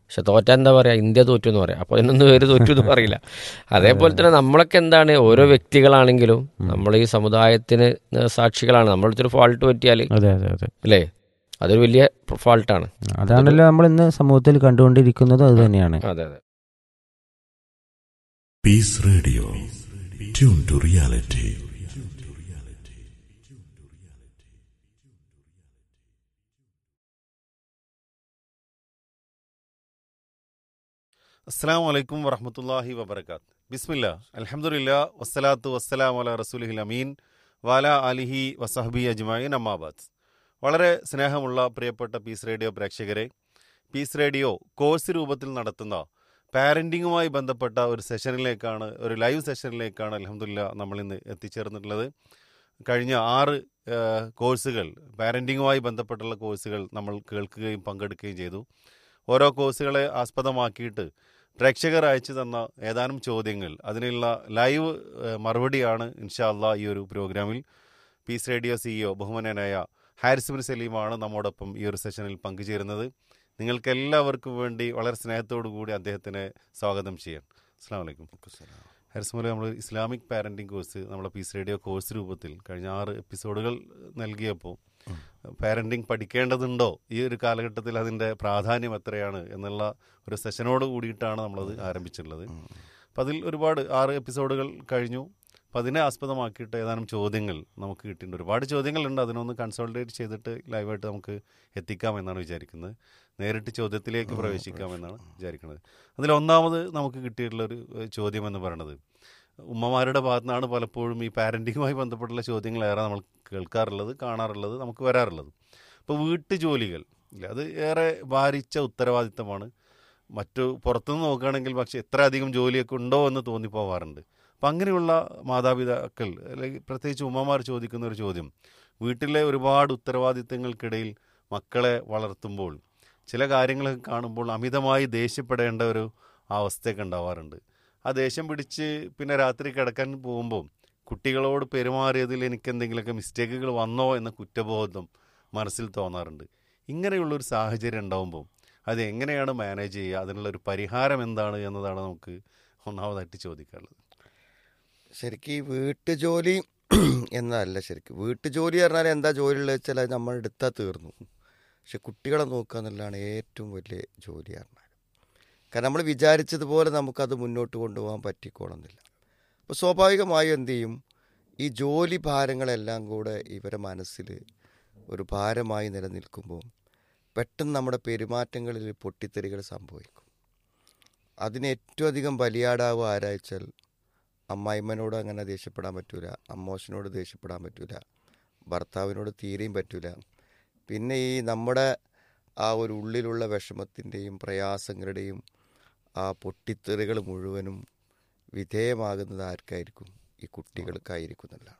പക്ഷെ തോറ്റ എന്താ പറയുക ഇന്ത്യ തോറ്റു എന്ന് പറയാം അപ്പോൾ അതിനൊന്നും പേര് തോറ്റു എന്ന് പറയില്ല അതേപോലെ തന്നെ നമ്മളൊക്കെ എന്താണ് ഓരോ വ്യക്തികളാണെങ്കിലും നമ്മൾ ഈ സമുദായത്തിന് സാക്ഷികളാണ് നമ്മളൊരു ഫാൾട്ട് പറ്റിയാൽ അതെ അതെ അതെ അല്ലേ അതൊരു വലിയ ഫാൾട്ടാണ് അതാണല്ലോ നമ്മൾ ഇന്ന് സമൂഹത്തിൽ കണ്ടുകൊണ്ടിരിക്കുന്നത് അത് തന്നെയാണ് അതെ അതെ Peace Radio. Tune to reality. അസ്സാം വലൈക്കും വറഹമത്തല്ലാഹി വബർക്കാത്ത് ബിസ്മില്ല അലഹമുല്ല വസ്സലാത്തു വസ്സലാം അല റസൂലിഹിൽ അമീൻ വാല അലിഹി വസഹബി അജ്മായിൻ അമ്മാബാദ് വളരെ സ്നേഹമുള്ള പ്രിയപ്പെട്ട പീസ് റേഡിയോ പ്രേക്ഷകരെ പീസ് റേഡിയോ കോഴ്സ് രൂപത്തിൽ നടത്തുന്ന പാരൻറ്റിങ്ങുമായി ബന്ധപ്പെട്ട ഒരു സെഷനിലേക്കാണ് ഒരു ലൈവ് സെഷനിലേക്കാണ് അലഹമുല്ല നമ്മൾ ഇന്ന് എത്തിച്ചേർന്നിട്ടുള്ളത് കഴിഞ്ഞ ആറ് ഏഹ്, കോഴ്സുകൾ പാരൻറ്റിങ്ങുമായി ബന്ധപ്പെട്ടുള്ള കോഴ്സുകൾ നമ്മൾ കേൾക്കുകയും പങ്കെടുക്കുകയും ചെയ്തു ഓരോ കോഴ്സുകളെ ആസ്പദമാക്കിയിട്ട് പ്രേക്ഷകർ അയച്ചു തന്ന ഏതാനും ചോദ്യങ്ങൾ അതിനുള്ള ലൈവ് ഏഹ്, മറുപടിയാണ് ഇൻഷാ അള്ളാ ഈ ഒരു പ്രോഗ്രാമിൽ പീസ് റേഡിയോ സിഇഒ ബഹുമാനനായ ഹാരിസ് ബിൻ സലീമാണ് നമ്മോടൊപ്പം ഈ ഒരു സെഷനിൽ പങ്കുചേരുന്നത് നിങ്ങൾക്ക് എല്ലാവർക്കും വേണ്ടി വളരെ സ്നേഹത്തോടു കൂടി അദ്ദേഹത്തിനെ സ്വാഗതം ചെയ്യാം അസ്സാം വലൈക്കും ഹാരിസ് മോലെ നമ്മൾ ഇസ്ലാമിക് പാരൻറ്റിംഗ് കോഴ്സ് നമ്മളെ പീസ് റേഡിയോ കോഴ്സ് രൂപത്തിൽ കഴിഞ്ഞ ആറ് എപ്പിസോഡുകൾ നൽകിയപ്പോൾ പാരൻറ്റിങ് പഠിക്കേണ്ടതുണ്ടോ ഈ ഒരു കാലഘട്ടത്തിൽ അതിൻ്റെ പ്രാധാന്യം എത്രയാണ് എന്നുള്ള ഒരു സെഷനോട് കൂടിയിട്ടാണ് നമ്മളത് ആരംഭിച്ചിട്ടുള്ളത് അപ്പം അതിൽ ഒരുപാട് ആറ് എപ്പിസോഡുകൾ കഴിഞ്ഞു അപ്പം അതിനെ ആസ്പദമാക്കിയിട്ട് ഏതാനും ചോദ്യങ്ങൾ നമുക്ക് കിട്ടിയിട്ടുണ്ട് ഒരുപാട് ചോദ്യങ്ങളുണ്ട് അതിനൊന്ന് കൺസോൾട്ടേറ്റ് ചെയ്തിട്ട് ലൈവായിട്ട് നമുക്ക് എത്തിക്കാമെന്നാണ് വിചാരിക്കുന്നത് നേരിട്ട് ചോദ്യത്തിലേക്ക് പ്രവേശിക്കാമെന്നാണ് വിചാരിക്കുന്നത് അതിൽ ഒന്നാമത് നമുക്ക് കിട്ടിയിട്ടുള്ള ഒരു ഏഹ്, ചോദ്യം എന്ന് പറയുന്നത് ഉമ്മമാരുടെ ഭാഗത്തു നിന്നാണ് പലപ്പോഴും ഈ പാരൻറ്റിങ്ങുമായി ബന്ധപ്പെട്ടുള്ള ചോദ്യങ്ങൾ ഏറെ നമ്മൾ കേൾക്കാറുള്ളത് കാണാറുള്ളത് നമുക്ക് വരാറുള്ളത് ഇപ്പോൾ വീട്ടുജോലികൾ ഇല്ല അത് ഏറെ ഭാരിച്ച ഉത്തരവാദിത്തമാണ് മറ്റു പുറത്തുനിന്ന് നോക്കുകയാണെങ്കിൽ പക്ഷേ എത്ര അധികം ജോലിയൊക്കെ ഉണ്ടോ എന്ന് തോന്നിപ്പോവാറുണ്ട് അപ്പം അങ്ങനെയുള്ള മാതാപിതാക്കൾ അല്ലെങ്കിൽ പ്രത്യേകിച്ച് ഉമ്മമാർ ചോദിക്കുന്ന ഒരു ചോദ്യം വീട്ടിലെ ഒരുപാട് ഉത്തരവാദിത്തങ്ങൾക്കിടയിൽ മക്കളെ വളർത്തുമ്പോൾ ചില കാര്യങ്ങളൊക്കെ കാണുമ്പോൾ അമിതമായി ദേഷ്യപ്പെടേണ്ട ഒരു അവസ്ഥയൊക്കെ ഉണ്ടാവാറുണ്ട് ആ ദേഷ്യം പിടിച്ച് പിന്നെ രാത്രി കിടക്കാൻ പോകുമ്പോൾ കുട്ടികളോട് പെരുമാറിയതിൽ എനിക്ക് എന്തെങ്കിലുമൊക്കെ മിസ്റ്റേക്കുകൾ വന്നോ എന്ന കുറ്റബോധം മനസ്സിൽ തോന്നാറുണ്ട് ഇങ്ങനെയുള്ളൊരു സാഹചര്യം ഉണ്ടാകുമ്പോൾ അത് എങ്ങനെയാണ് മാനേജ് ചെയ്യുക അതിനുള്ള ഒരു പരിഹാരം എന്താണ് എന്നതാണ് നമുക്ക് ഒന്നാമതായിട്ട് ചോദിക്കാനുള്ളത് ശരിക്കും ഈ വീട്ടുജോലി എന്നല്ല ശരിക്കും വീട്ടുജോലി പറഞ്ഞാൽ എന്താ ജോലി ഉള്ളത് വെച്ചാൽ അത് നമ്മൾ എടുത്താൽ തീർന്നു പക്ഷെ കുട്ടികളെ നോക്കുക എന്നുള്ളതാണ് ഏറ്റവും വലിയ ജോലി പറഞ്ഞാൽ കാരണം നമ്മൾ വിചാരിച്ചതുപോലെ നമുക്കത് മുന്നോട്ട് കൊണ്ടുപോകാൻ പറ്റിക്കോണമെന്നില്ല അപ്പോൾ സ്വാഭാവികമായും എന്ത് ചെയ്യും ഈ ജോലി ഭാരങ്ങളെല്ലാം കൂടെ ഇവരെ മനസ്സിൽ ഒരു ഭാരമായി നിലനിൽക്കുമ്പോൾ പെട്ടെന്ന് നമ്മുടെ പെരുമാറ്റങ്ങളിൽ പൊട്ടിത്തെറികൾ സംഭവിക്കും അതിന് ഏറ്റവും അധികം ബലിയാടാവുക ആരാച്ചാൽ അമ്മായിമ്മനോട് അങ്ങനെ ദേഷ്യപ്പെടാൻ പറ്റൂല അമ്മോശനോട് ദേഷ്യപ്പെടാൻ പറ്റൂല ഭർത്താവിനോട് തീരെയും പറ്റൂല പിന്നെ ഈ നമ്മുടെ ആ ഒരു ഉള്ളിലുള്ള വിഷമത്തിൻ്റെയും പ്രയാസങ്ങളുടെയും ആ പൊട്ടിത്തെറികൾ മുഴുവനും വിധേയമാകുന്നത് ആർക്കായിരിക്കും ഈ കുട്ടികൾക്കായിരിക്കും എന്നുള്ളതാണ്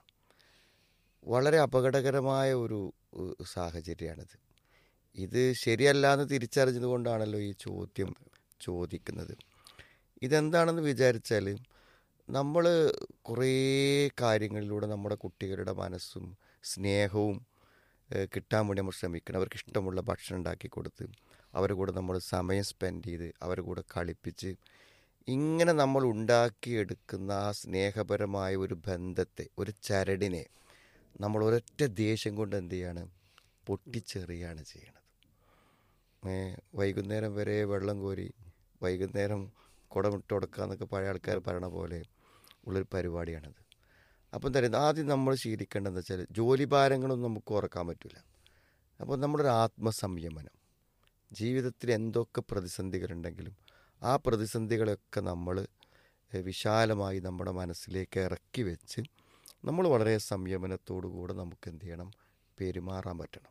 വളരെ അപകടകരമായ ഒരു ഏഹ്, സാഹചര്യമാണിത് ഇത് ശരിയല്ല എന്ന് തിരിച്ചറിഞ്ഞതുകൊണ്ടാണല്ലോ ഈ ചോദ്യം ചോദിക്കുന്നത് ഇതെന്താണെന്ന് വിചാരിച്ചാൽ നമ്മൾ കുറേ കാര്യങ്ങളിലൂടെ നമ്മുടെ കുട്ടികളുടെ മനസ്സും സ്നേഹവും ഏഹ്, കിട്ടാൻ വേണ്ടി നമ്മൾ ശ്രമിക്കണം അവർക്ക് ഇഷ്ടമുള്ള ഭക്ഷണം ഉണ്ടാക്കി കൊടുത്ത് അവരുടെ കൂടെ നമ്മൾ സമയം സ്പെൻഡ് ചെയ്ത് അവരുടെ കൂടെ കളിപ്പിച്ച് ഇങ്ങനെ നമ്മൾ ഉണ്ടാക്കിയെടുക്കുന്ന ആ സ്നേഹപരമായ ഒരു ബന്ധത്തെ ഒരു ചരടിനെ നമ്മൾ ഒരൊറ്റ ദേഷ്യം കൊണ്ട് എന്ത് ചെയ്യാണ് പൊട്ടിച്ചെറിയാണ് ചെയ്യണത് ഏ, വൈകുന്നേരം വരെ വെള്ളം കോരി വൈകുന്നേരം കുടമിട്ട് കൊടുക്കുക എന്നൊക്കെ പഴയ ആൾക്കാർ പറയണ പോലെ ഉള്ളൊരു പരിപാടിയാണത് അപ്പം എന്താ പറയുക ആദ്യം നമ്മൾ ശീലിക്കേണ്ടതെന്ന് വെച്ചാൽ ജോലി ഭാരങ്ങളൊന്നും നമുക്ക് ഓർക്കാൻ പറ്റില്ല അപ്പോൾ നമ്മുടെ ഒരു ആത്മസംയമനം ജീവിതത്തിൽ എന്തൊക്കെ പ്രതിസന്ധികളുണ്ടെങ്കിലും ആ പ്രതിസന്ധികളൊക്കെ നമ്മൾ ഏ, വിശാലമായി നമ്മുടെ മനസ്സിലേക്ക് ഇറക്കി വെച്ച് നമ്മൾ വളരെ സംയമനത്തോടു കൂടെ നമുക്ക് എന്ത് ചെയ്യണം പെരുമാറാൻ പറ്റണം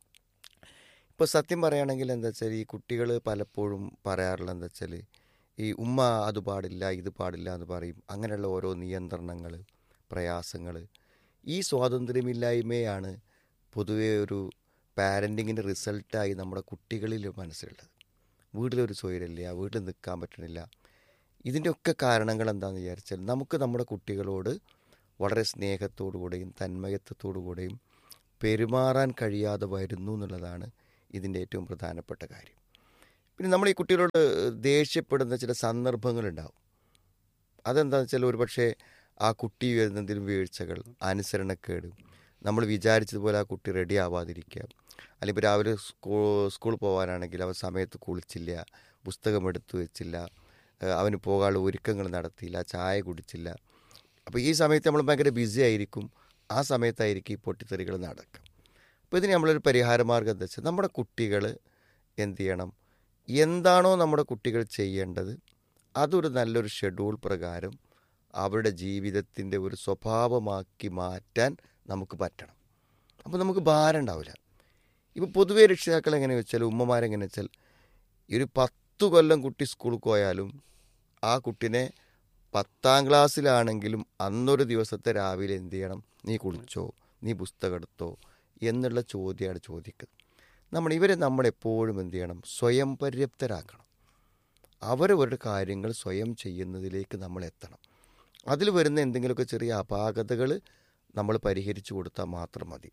ഇപ്പോൾ സത്യം പറയുകയാണെങ്കിൽ എന്താ വെച്ചാൽ ഈ കുട്ടികൾ പലപ്പോഴും പറയാറുള്ള എന്താ വെച്ചാൽ ഈ ഉമ്മ അത് പാടില്ല ഇത് പാടില്ല എന്ന് പറയും അങ്ങനെയുള്ള ഓരോ നിയന്ത്രണങ്ങൾ പ്രയാസങ്ങൾ ഈ സ്വാതന്ത്ര്യമില്ലായ്മയാണ് പൊതുവേ ഒരു പാരൻറ്റിങ്ങിൻ്റെ റിസൾട്ടായി നമ്മുടെ കുട്ടികളിൽ മനസ്സിലുള്ളത് വീട്ടിലൊരു സ്വൈരമില്ല വീട്ടിൽ നിൽക്കാൻ പറ്റണില്ല ഇതിൻ്റെയൊക്കെ കാരണങ്ങൾ എന്താണെന്ന് വിചാരിച്ചാൽ നമുക്ക് നമ്മുടെ കുട്ടികളോട് വളരെ സ്നേഹത്തോടു കൂടെയും തന്മയത്വത്തോടു കൂടെയും പെരുമാറാൻ കഴിയാതെ വരുന്നു എന്നുള്ളതാണ് ഇതിൻ്റെ ഏറ്റവും പ്രധാനപ്പെട്ട കാര്യം പിന്നെ നമ്മൾ ഈ കുട്ടികളോട് ദേഷ്യപ്പെടുന്ന ചില സന്ദർഭങ്ങളുണ്ടാവും അതെന്താണെന്ന് വെച്ചാൽ ഒരുപക്ഷെ ആ കുട്ടി വരുന്ന എന്തെങ്കിലും വീഴ്ചകൾ അനുസരണക്കേട് നമ്മൾ വിചാരിച്ചതുപോലെ ആ കുട്ടി റെഡി ആവാതിരിക്കുക അല്ലെങ്കിൽ ഇപ്പോൾ രാവിലെ സ്കൂ സ്കൂളിൽ പോകാനാണെങ്കിൽ അവൻ സമയത്ത് കുളിച്ചില്ല പുസ്തകം എടുത്തു വെച്ചില്ല ഏഹ് അവന് പോകാനുള്ള ഒരുക്കങ്ങൾ നടത്തിയില്ല ചായ കുടിച്ചില്ല അപ്പോൾ ഈ സമയത്ത് നമ്മൾ ഭയങ്കര ബിസി ആയിരിക്കും ആ സമയത്തായിരിക്കും ഈ പൊട്ടിത്തെറികൾ നടക്കുക അപ്പോൾ ഇതിന് നമ്മളൊരു പരിഹാരമാർഗം എന്താ വെച്ചാൽ നമ്മുടെ കുട്ടികൾ എന്ത് ചെയ്യണം എന്താണോ നമ്മുടെ കുട്ടികൾ ചെയ്യേണ്ടത് അതൊരു നല്ലൊരു ഷെഡ്യൂൾ പ്രകാരം അവരുടെ ജീവിതത്തിൻ്റെ ഒരു സ്വഭാവമാക്കി മാറ്റാൻ നമുക്ക് പറ്റണം അപ്പോൾ നമുക്ക് ഭാരം ഉണ്ടാവില്ല ഇപ്പോൾ പൊതുവേ രക്ഷിതാക്കൾ എങ്ങനെ വെച്ചാൽ ഉമ്മമാരെങ്ങനെ വെച്ചാൽ ഈ ഒരു പത്ത് കൊല്ലം കുട്ടി സ്കൂളിൽ പോയാലും ആ കുട്ടിനെ പത്താം ക്ലാസ്സിലാണെങ്കിലും അന്നൊരു ദിവസത്തെ രാവിലെ എന്ത് ചെയ്യണം നീ കുളിച്ചോ നീ പുസ്തകം എടുത്തോ എന്നുള്ള ചോദ്യമാണ് ചോദിക്കുന്നത് നമ്മൾ ഇവരെ നമ്മൾ എപ്പോഴും എന്ത് ചെയ്യണം സ്വയം പര്യാപ്തരാക്കണം അവരവരുടെ കാര്യങ്ങൾ സ്വയം ചെയ്യുന്നതിലേക്ക് നമ്മൾ എത്തണം അതിൽ വരുന്ന എന്തെങ്കിലുമൊക്കെ ചെറിയ അപാകതകൾ നമ്മൾ പരിഹരിച്ചു കൊടുത്താൽ മാത്രം മതി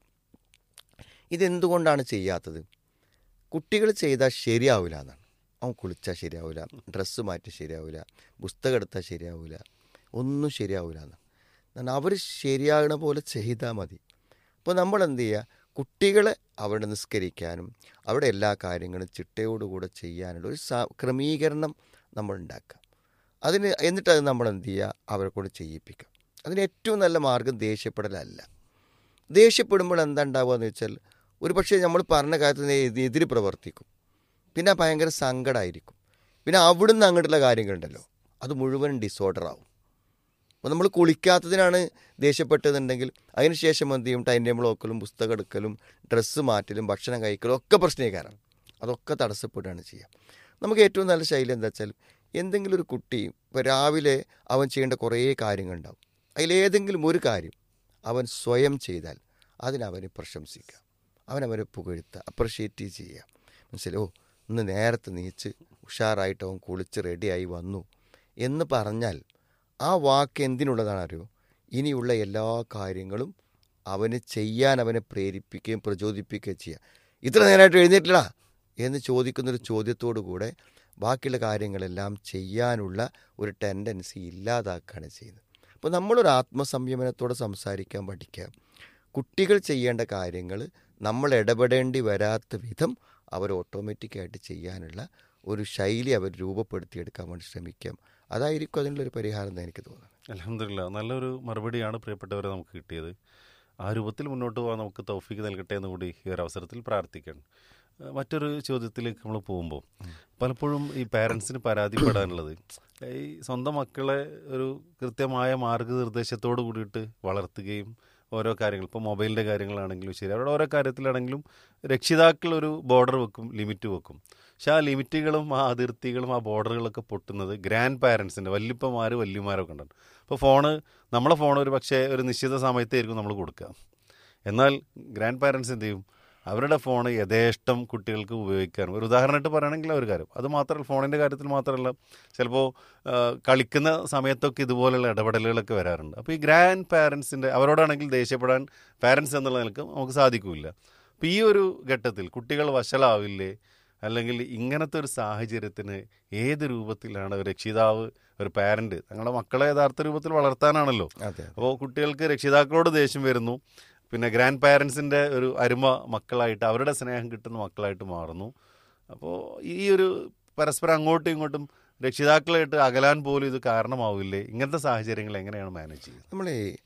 ഇതെന്തുകൊണ്ടാണ് ചെയ്യാത്തത് കുട്ടികൾ ചെയ്താൽ ശരിയാവില്ല എന്നാണ് അവൻ കുളിച്ചാൽ ശരിയാവില്ല ഡ്രസ്സ് മാറ്റി ശരിയാവില്ല പുസ്തകം എടുത്താൽ ശരിയാവില്ല ഒന്നും ശരിയാവില്ല എന്നാണ് എന്നാൽ അവർ ശരിയാകണ പോലെ ചെയ്താൽ മതി അപ്പോൾ നമ്മൾ എന്ത് ചെയ്യുക കുട്ടികളെ അവിടെ നിസ്കരിക്കാനും അവിടെ എല്ലാ കാര്യങ്ങളും ചിട്ടയോടുകൂടെ ചെയ്യാനുള്ള ഒരു സ ക്രമീകരണം നമ്മൾ ഉണ്ടാക്കുക അതിന് എന്നിട്ട് അത് നമ്മൾ എന്ത് ചെയ്യുക അവരെ കൊണ്ട് ചെയ്യിപ്പിക്കുക അതിന് ഏറ്റവും നല്ല മാർഗം ദേഷ്യപ്പെടലല്ല ദേഷ്യപ്പെടുമ്പോൾ എന്താ ഉണ്ടാവുക എന്ന് വെച്ചാൽ ഒരു പക്ഷേ നമ്മൾ പറഞ്ഞ കാര്യത്തിന് എതി- എതിര് പ്രവർത്തിക്കും പിന്നെ ഭയങ്കര സങ്കടമായിരിക്കും പിന്നെ അവിടുന്ന് അങ്ങോട്ടുള്ള കാര്യങ്ങളുണ്ടല്ലോ അത് മുഴുവൻ ഡിസോർഡർ ആവും അപ്പോൾ നമ്മൾ കുളിക്കാത്തതിനാണ് ദേഷ്യപ്പെട്ടതെന്നുണ്ടെങ്കിൽ അതിനുശേഷം എന്ത് ചെയ്യും ടൈം ടേബിൾ നോക്കലും പുസ്തകം എടുക്കലും ഡ്രസ്സ് മാറ്റലും ഭക്ഷണം കഴിക്കലും ഒക്കെ പ്രശ്നക്കാരാണ് അതൊക്കെ തടസ്സപ്പെടുകയാണ് ചെയ്യുക നമുക്ക് ഏറ്റവും നല്ല ശൈലി എന്താ വെച്ചാൽ എന്തെങ്കിലും ഒരു കുട്ടി ഇപ്പോൾ രാവിലെ അവൻ ചെയ്യേണ്ട കുറേ കാര്യങ്ങളുണ്ടാവും അതിലേതെങ്കിലും ഒരു കാര്യം അവൻ സ്വയം ചെയ്താൽ അതിനവന് പ്രശംസിക്കുക അവനവനെ പുകഴ്ത്തുക അപ്രിഷ്യേറ്റ് ചെയ്യുക മനസ്സിലായി ഓ ഇന്ന് നേരത്തെ നീച്ച് ഉഷാറായിട്ട് അവൻ കുളിച്ച് റെഡിയായി വന്നു എന്ന് പറഞ്ഞാൽ ആ വാക്ക് എന്തിനുള്ളതാണ് അറിയോ ഇനിയുള്ള എല്ലാ കാര്യങ്ങളും അവന് ചെയ്യാൻ അവനെ പ്രേരിപ്പിക്കുകയും പ്രചോദിപ്പിക്കുകയും ചെയ്യുക ഇത്ര നേരമായിട്ട് എഴുന്നേറ്റില്ല എന്ന് ചോദിക്കുന്നൊരു ചോദ്യത്തോടു കൂടെ ബാക്കിയുള്ള കാര്യങ്ങളെല്ലാം ചെയ്യാനുള്ള ഒരു ടെൻഡൻസി ഇല്ലാതാക്കുകയാണ് ചെയ്യുന്നത് അപ്പോൾ നമ്മളൊരു ആത്മസംയമനത്തോടെ സംസാരിക്കാൻ പഠിക്കുക കുട്ടികൾ ചെയ്യേണ്ട കാര്യങ്ങൾ നമ്മൾ ഇടപെടേണ്ടി വരാത്ത വിധം അവർ ഓട്ടോമാറ്റിക്കായിട്ട് ചെയ്യാനുള്ള ഒരു ശൈലി അവർ രൂപപ്പെടുത്തിയെടുക്കാൻ വേണ്ടി ശ്രമിക്കാം അതായിരിക്കും അതിനുള്ളൊരു പരിഹാരം എന്ന് എനിക്ക് തോന്നുന്നത് അലഹമില്ല നല്ലൊരു മറുപടിയാണ് പ്രിയപ്പെട്ടവരെ നമുക്ക് കിട്ടിയത് ആ രൂപത്തിൽ മുന്നോട്ട് പോകാൻ നമുക്ക് തൗഫീക്ക് നൽകട്ടെ എന്ന് കൂടി ഈ ഒരു അവസരത്തിൽ പ്രാർത്ഥിക്കണം ഏഹ് മറ്റൊരു ചോദ്യത്തിലേക്ക് നമ്മൾ പോകുമ്പോൾ പലപ്പോഴും ഈ പാരൻസിന് പരാതിപ്പെടാനുള്ളത് ഈ സ്വന്തം മക്കളെ ഒരു കൃത്യമായ മാർഗനിർദ്ദേശത്തോട് കൂടിയിട്ട് വളർത്തുകയും ഓരോ കാര്യങ്ങൾ ഇപ്പോൾ മൊബൈലിൻ്റെ കാര്യങ്ങളാണെങ്കിലും ശരി അവരുടെ ഓരോ കാര്യത്തിലാണെങ്കിലും രക്ഷിതാക്കൾ ഒരു ബോർഡർ വെക്കും ലിമിറ്റ് വെക്കും പക്ഷെ ആ ലിമിറ്റുകളും ആ അതിർത്തികളും ആ ബോർഡറുകളൊക്കെ പൊട്ടുന്നത് ഗ്രാൻഡ് പാരൻസിൻ്റെ വല്യപ്പന്മാർ വല്യമാരൊക്കെ ഉണ്ടാവും അപ്പോൾ ഫോണ് നമ്മളെ ഫോൺ ഒരു പക്ഷേ ഒരു നിശ്ചിത സമയത്തായിരിക്കും നമ്മൾ കൊടുക്കുക എന്നാൽ ഗ്രാൻഡ് പാരൻസ് എന്ത് ചെയ്യും അവരുടെ ഫോൺ യഥേഷ്ടം കുട്ടികൾക്ക് ഉപയോഗിക്കാനും ഒരു ഉദാഹരണമായിട്ട് പറയുകയാണെങ്കിൽ ഒരു കാര്യം അത് മാത്രമല്ല ഫോണിൻ്റെ കാര്യത്തിൽ മാത്രമല്ല ചിലപ്പോൾ ആ, കളിക്കുന്ന സമയത്തൊക്കെ ഇതുപോലുള്ള ഇടപെടലുകളൊക്കെ വരാറുണ്ട് അപ്പോൾ ഈ ഗ്രാൻഡ് പാരൻസിൻ്റെ അവരോടാണെങ്കിൽ ദേഷ്യപ്പെടാൻ പാരൻസ് എന്നുള്ള നിലക്ക് നമുക്ക് സാധിക്കില്ല അപ്പോൾ ഈ ഒരു ഘട്ടത്തിൽ കുട്ടികൾ വഷളാവില്ലേ അല്ലെങ്കിൽ ഇങ്ങനത്തെ ഒരു സാഹചര്യത്തിന് ഏത് രൂപത്തിലാണ് ഒരു രക്ഷിതാവ് ഒരു പാരന്റ് തങ്ങളുടെ മക്കളെ യഥാർത്ഥ രൂപത്തിൽ വളർത്താനാണല്ലോ അതെ അപ്പോൾ കുട്ടികൾക്ക് രക്ഷിതാക്കളോട് ദേഷ്യം വരുന്നു പിന്നെ ഗ്രാൻഡ് പാരൻസിൻ്റെ ഒരു അരുമ മക്കളായിട്ട് അവരുടെ സ്നേഹം കിട്ടുന്ന മക്കളായിട്ട് മാറുന്നു അപ്പോൾ ഈ ഒരു പരസ്പരം അങ്ങോട്ടും ഇങ്ങോട്ടും രക്ഷിതാക്കളായിട്ട് അകലാൻ പോലും ഇത് കാരണമാവില്ലേ ഇങ്ങനത്തെ സാഹചര്യങ്ങൾ എങ്ങനെയാണ് മാനേജ് ചെയ്യുന്നത് നമ്മൾ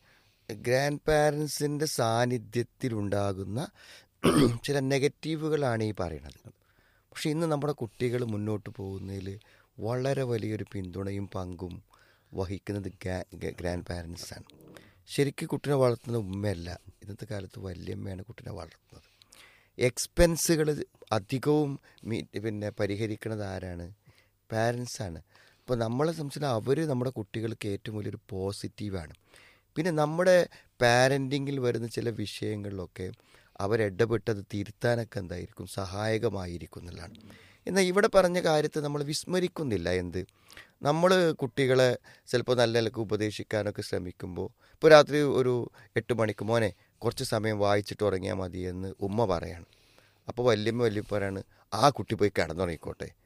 ഗ്രാൻഡ് പാരൻസിൻ്റെ സാന്നിധ്യത്തിലുണ്ടാകുന്ന ചില നെഗറ്റീവുകളാണ് ഈ പറയുന്നത് പക്ഷെ ഇന്ന് നമ്മുടെ കുട്ടികൾ മുന്നോട്ട് പോകുന്നതിൽ വളരെ വലിയൊരു പിന്തുണയും പങ്കും വഹിക്കുന്നത് ഗ്രാൻഡ് പാരൻസാണ് ശരിക്കും കുട്ടിനെ വളർത്തുന്ന ഉമ്മയല്ല ഇന്നത്തെ കാലത്ത് വല്യമ്മയാണ് കുട്ടിനെ വളർത്തുന്നത് എക്സ്പെൻസുകൾ അധികവും മീ- പിന്നെ പരിഹരിക്കുന്നത് ആരാണ് പാരൻസാണ് അപ്പോൾ നമ്മളെ സംബന്ധിച്ച് അവർ നമ്മുടെ കുട്ടികൾക്ക് ഏറ്റവും വലിയൊരു പോസിറ്റീവാണ് പിന്നെ നമ്മുടെ പാരൻറ്റിങ്ങിൽ വരുന്ന ചില വിഷയങ്ങളിലൊക്കെ അവരിടപെട്ടത് തിരുത്താനൊക്കെ എന്തായിരിക്കും സഹായകമായിരിക്കും എന്നുള്ളതാണ് എന്നാൽ ഇവിടെ പറഞ്ഞ കാര്യത്തെ നമ്മൾ വിസ്മരിക്കുന്നില്ല എന്ത് നമ്മൾ കുട്ടികളെ ചിലപ്പോൾ നല്ല നിലക്ക് ഉപദേശിക്കാനൊക്കെ ശ്രമിക്കുമ്പോൾ ഇപ്പോൾ രാത്രി ഒരു എട്ട് മണിക്ക് മോനെ കുറച്ച് സമയം വായിച്ചിട്ട് ഉറങ്ങിയാൽ മതി എന്ന് ഉമ്മ പറയാണ് അപ്പോൾ വല്യമ്മ വല്യപ്പ പറയാണ് ആ കുട്ടി പോയി കിടന്നുറങ്ങിക്കോട്ടെ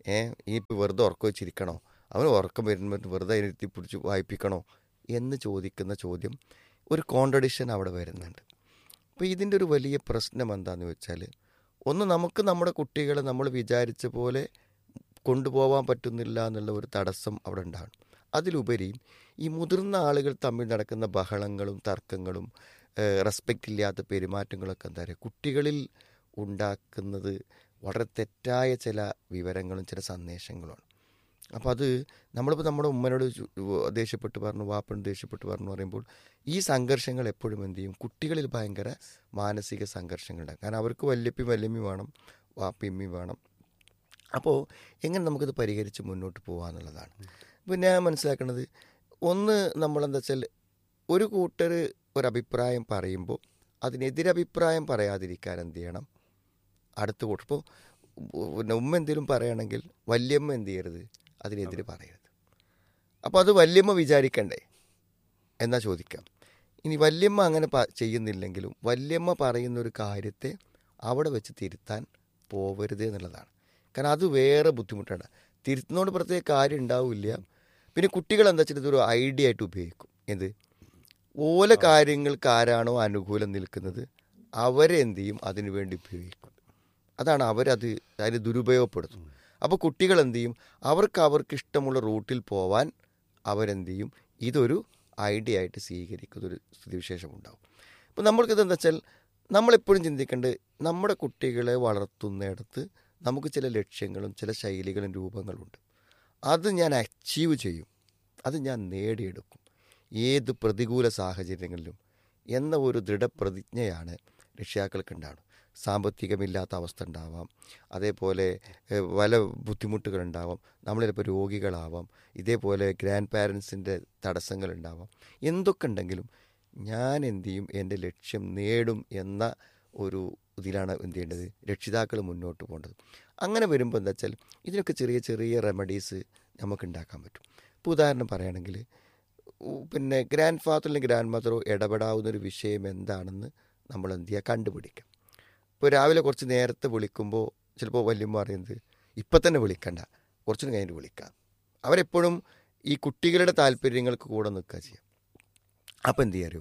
ഏ ഇനിയിപ്പോൾ വെറുതെ ഉറക്കം വെച്ചിരിക്കണോ അവന് ഉറക്കം വരുമ്പോൾ വെറുതെ അതിനെത്തി പിടിച്ച് വായിപ്പിക്കണോ എന്ന് ചോദിക്കുന്ന ചോദ്യം ഒരു കോൺട്രഡിക്ഷൻ അവിടെ വരുന്നുണ്ട് അപ്പോൾ ഇതിൻ്റെ ഒരു വലിയ പ്രശ്നം എന്താണെന്ന് വെച്ചാൽ ഒന്ന് നമുക്ക് നമ്മുടെ കുട്ടികളെ നമ്മൾ വിചാരിച്ച പോലെ കൊണ്ടുപോകാൻ പറ്റുന്നില്ല എന്നുള്ള ഒരു തടസ്സം അവിടെ ഉണ്ടാകും അതിലുപരി ഈ മുതിർന്ന ആളുകൾ തമ്മിൽ നടക്കുന്ന ബഹളങ്ങളും തർക്കങ്ങളും റെസ്പെക്റ്റ് ഇല്ലാത്ത പെരുമാറ്റങ്ങളൊക്കെ എന്താ പറയുക കുട്ടികളിൽ ഉണ്ടാക്കുന്നത് വളരെ തെറ്റായ ചില വിവരങ്ങളും ചില സന്ദേശങ്ങളുമാണ് അപ്പോൾ അത് നമ്മളിപ്പോൾ നമ്മുടെ ഉമ്മനോട് ചു- ദേഷ്യപ്പെട്ട് പറഞ്ഞു വാപ്പനോട് ദേഷ്യപ്പെട്ട് പറഞ്ഞു പറയുമ്പോൾ ഈ സംഘർഷങ്ങൾ എപ്പോഴും എന്ത് ചെയ്യും കുട്ടികളിൽ ഭയങ്കര മാനസിക സംഘർഷങ്ങളുണ്ടാകും കാരണം അവർക്ക് വല്യപ്പയും വല്യമ്മയും വേണം വാപ്പയമ്മയും വേണം അപ്പോൾ എങ്ങനെ നമുക്കിത് പരിഹരിച്ച് മുന്നോട്ട് പോകാമെന്നുള്ളതാണ് ഇപ്പോൾ ഞാൻ മനസ്സിലാക്കുന്നത് ഒന്ന് നമ്മളെന്താ വെച്ചാൽ ഒരു കൂട്ടർ ഒരഭിപ്രായം പറയുമ്പോൾ അതിനെതിരഭിപ്രായം പറയാതിരിക്കാൻ എന്ത് ചെയ്യണം അടുത്ത കൂട്ടർ ഇപ്പോൾ പിന്നെ ഉമ്മ എന്തെങ്കിലും പറയുകയാണെങ്കിൽ വല്യമ്മ എന്ത് ചെയ്യരുത് അതിനെതിരെ പറയരുത് അപ്പോൾ അത് വല്യമ്മ വിചാരിക്കണ്ടേ എന്നാ ചോദിക്കാം ഇനി വല്യമ്മ അങ്ങനെ പ- ചെയ്യുന്നില്ലെങ്കിലും വല്യമ്മ പറയുന്ന ഒരു കാര്യത്തെ അവിടെ വെച്ച് തിരുത്താൻ പോവരുത് എന്നുള്ളതാണ് കാരണം അത് വേറെ ബുദ്ധിമുട്ടാണ് തിരുത്തുന്നതുകൊണ്ട് പ്രത്യേക കാര്യം ഉണ്ടാവില്ല പിന്നെ കുട്ടികൾ എന്താ വെച്ചാൽ ഇതൊരു ഐഡിയ ആയിട്ട് ഉപയോഗിക്കും എന്ത് ഓല കാര്യങ്ങൾക്ക് ആരാണോ അനുകൂലം നിൽക്കുന്നത് അവരെ എന്ത് ചെയ്യും അതിനു വേണ്ടി ഉപയോഗിക്കും അതാണ് അവരത് അതിന് ദുരുപയോഗപ്പെടുത്തും അപ്പോൾ കുട്ടികൾ എന്ത് ചെയ്യും അവർക്ക് അവർക്ക് ഇഷ്ടമുള്ള റൂട്ടിൽ പോവാൻ അവരെന്ത് ചെയ്യും ഇതൊരു ഐഡിയ ആയിട്ട് സ്വീകരിക്കുന്ന ഒരു സ്ഥിതിവിശേഷം ഉണ്ടാവും അപ്പോൾ നമ്മൾക്കിത് എന്താ വെച്ചാൽ നമ്മളെപ്പോഴും ചിന്തിക്കേണ്ടത് നമ്മുടെ കുട്ടികളെ വളർത്തുന്നിടത്ത് നമുക്ക് ചില ലക്ഷ്യങ്ങളും ചില ശൈലികളും രൂപങ്ങളുണ്ട് അത് ഞാൻ അച്ചീവ് ചെയ്യും അത് ഞാൻ നേടിയെടുക്കും ഏത് പ്രതികൂല സാഹചര്യങ്ങളിലും എന്ന ഒരു ദൃഢപ്രതിജ്ഞയാണ് രക്ഷിതാക്കൾക്ക് ഉണ്ടാവുന്നത് സാമ്പത്തികമില്ലാത്ത അവസ്ഥ ഉണ്ടാവാം അതേപോലെ ഏഹ്, പല ബുദ്ധിമുട്ടുകളുണ്ടാവാം നമ്മൾ ചിലപ്പോൾ രോഗികളാവാം ഇതേപോലെ ഗ്രാൻഡ് പാരൻസിൻ്റെ തടസ്സങ്ങളുണ്ടാവാം എന്തൊക്കെ ഉണ്ടെങ്കിലും ഞാൻ എന്ത് ചെയ്യും എൻ്റെ ലക്ഷ്യം നേടും എന്ന ഒരു ഇതിലാണ് എന്ത് ചെയ്യേണ്ടത് രക്ഷിതാക്കൾ മുന്നോട്ട് പോകേണ്ടത് അങ്ങനെ വരുമ്പോൾ എന്താ വെച്ചാൽ ഇതിനൊക്കെ ചെറിയ ചെറിയ റെമഡീസ് നമുക്ക് ഉണ്ടാക്കാൻ പറ്റും ഇപ്പോൾ ഉദാഹരണം പറയുകയാണെങ്കിൽ ഉ- പിന്നെ ഗ്രാൻഡ് ഫാദർ അല്ലെങ്കിൽ ഗ്രാൻഡ് മദറോ ഇടപെടാവുന്ന ഒരു വിഷയം എന്താണെന്ന് നമ്മൾ എന്ത് ചെയ്യുക കണ്ടുപിടിക്കാം ഇപ്പോൾ രാവിലെ കുറച്ച് നേരത്തെ വിളിക്കുമ്പോൾ ചിലപ്പോൾ വല്യമ്മ പറയുന്നത് ഇപ്പം തന്നെ വിളിക്കണ്ട കുറച്ചും കഴിഞ്ഞിട്ട് വിളിക്കാം അവരെപ്പോഴും ഈ കുട്ടികളുടെ താല്പര്യങ്ങൾക്ക് കൂടെ നിൽക്കുക ചെയ്യാം അപ്പം എന്ത് ചെയ്യാറിയോ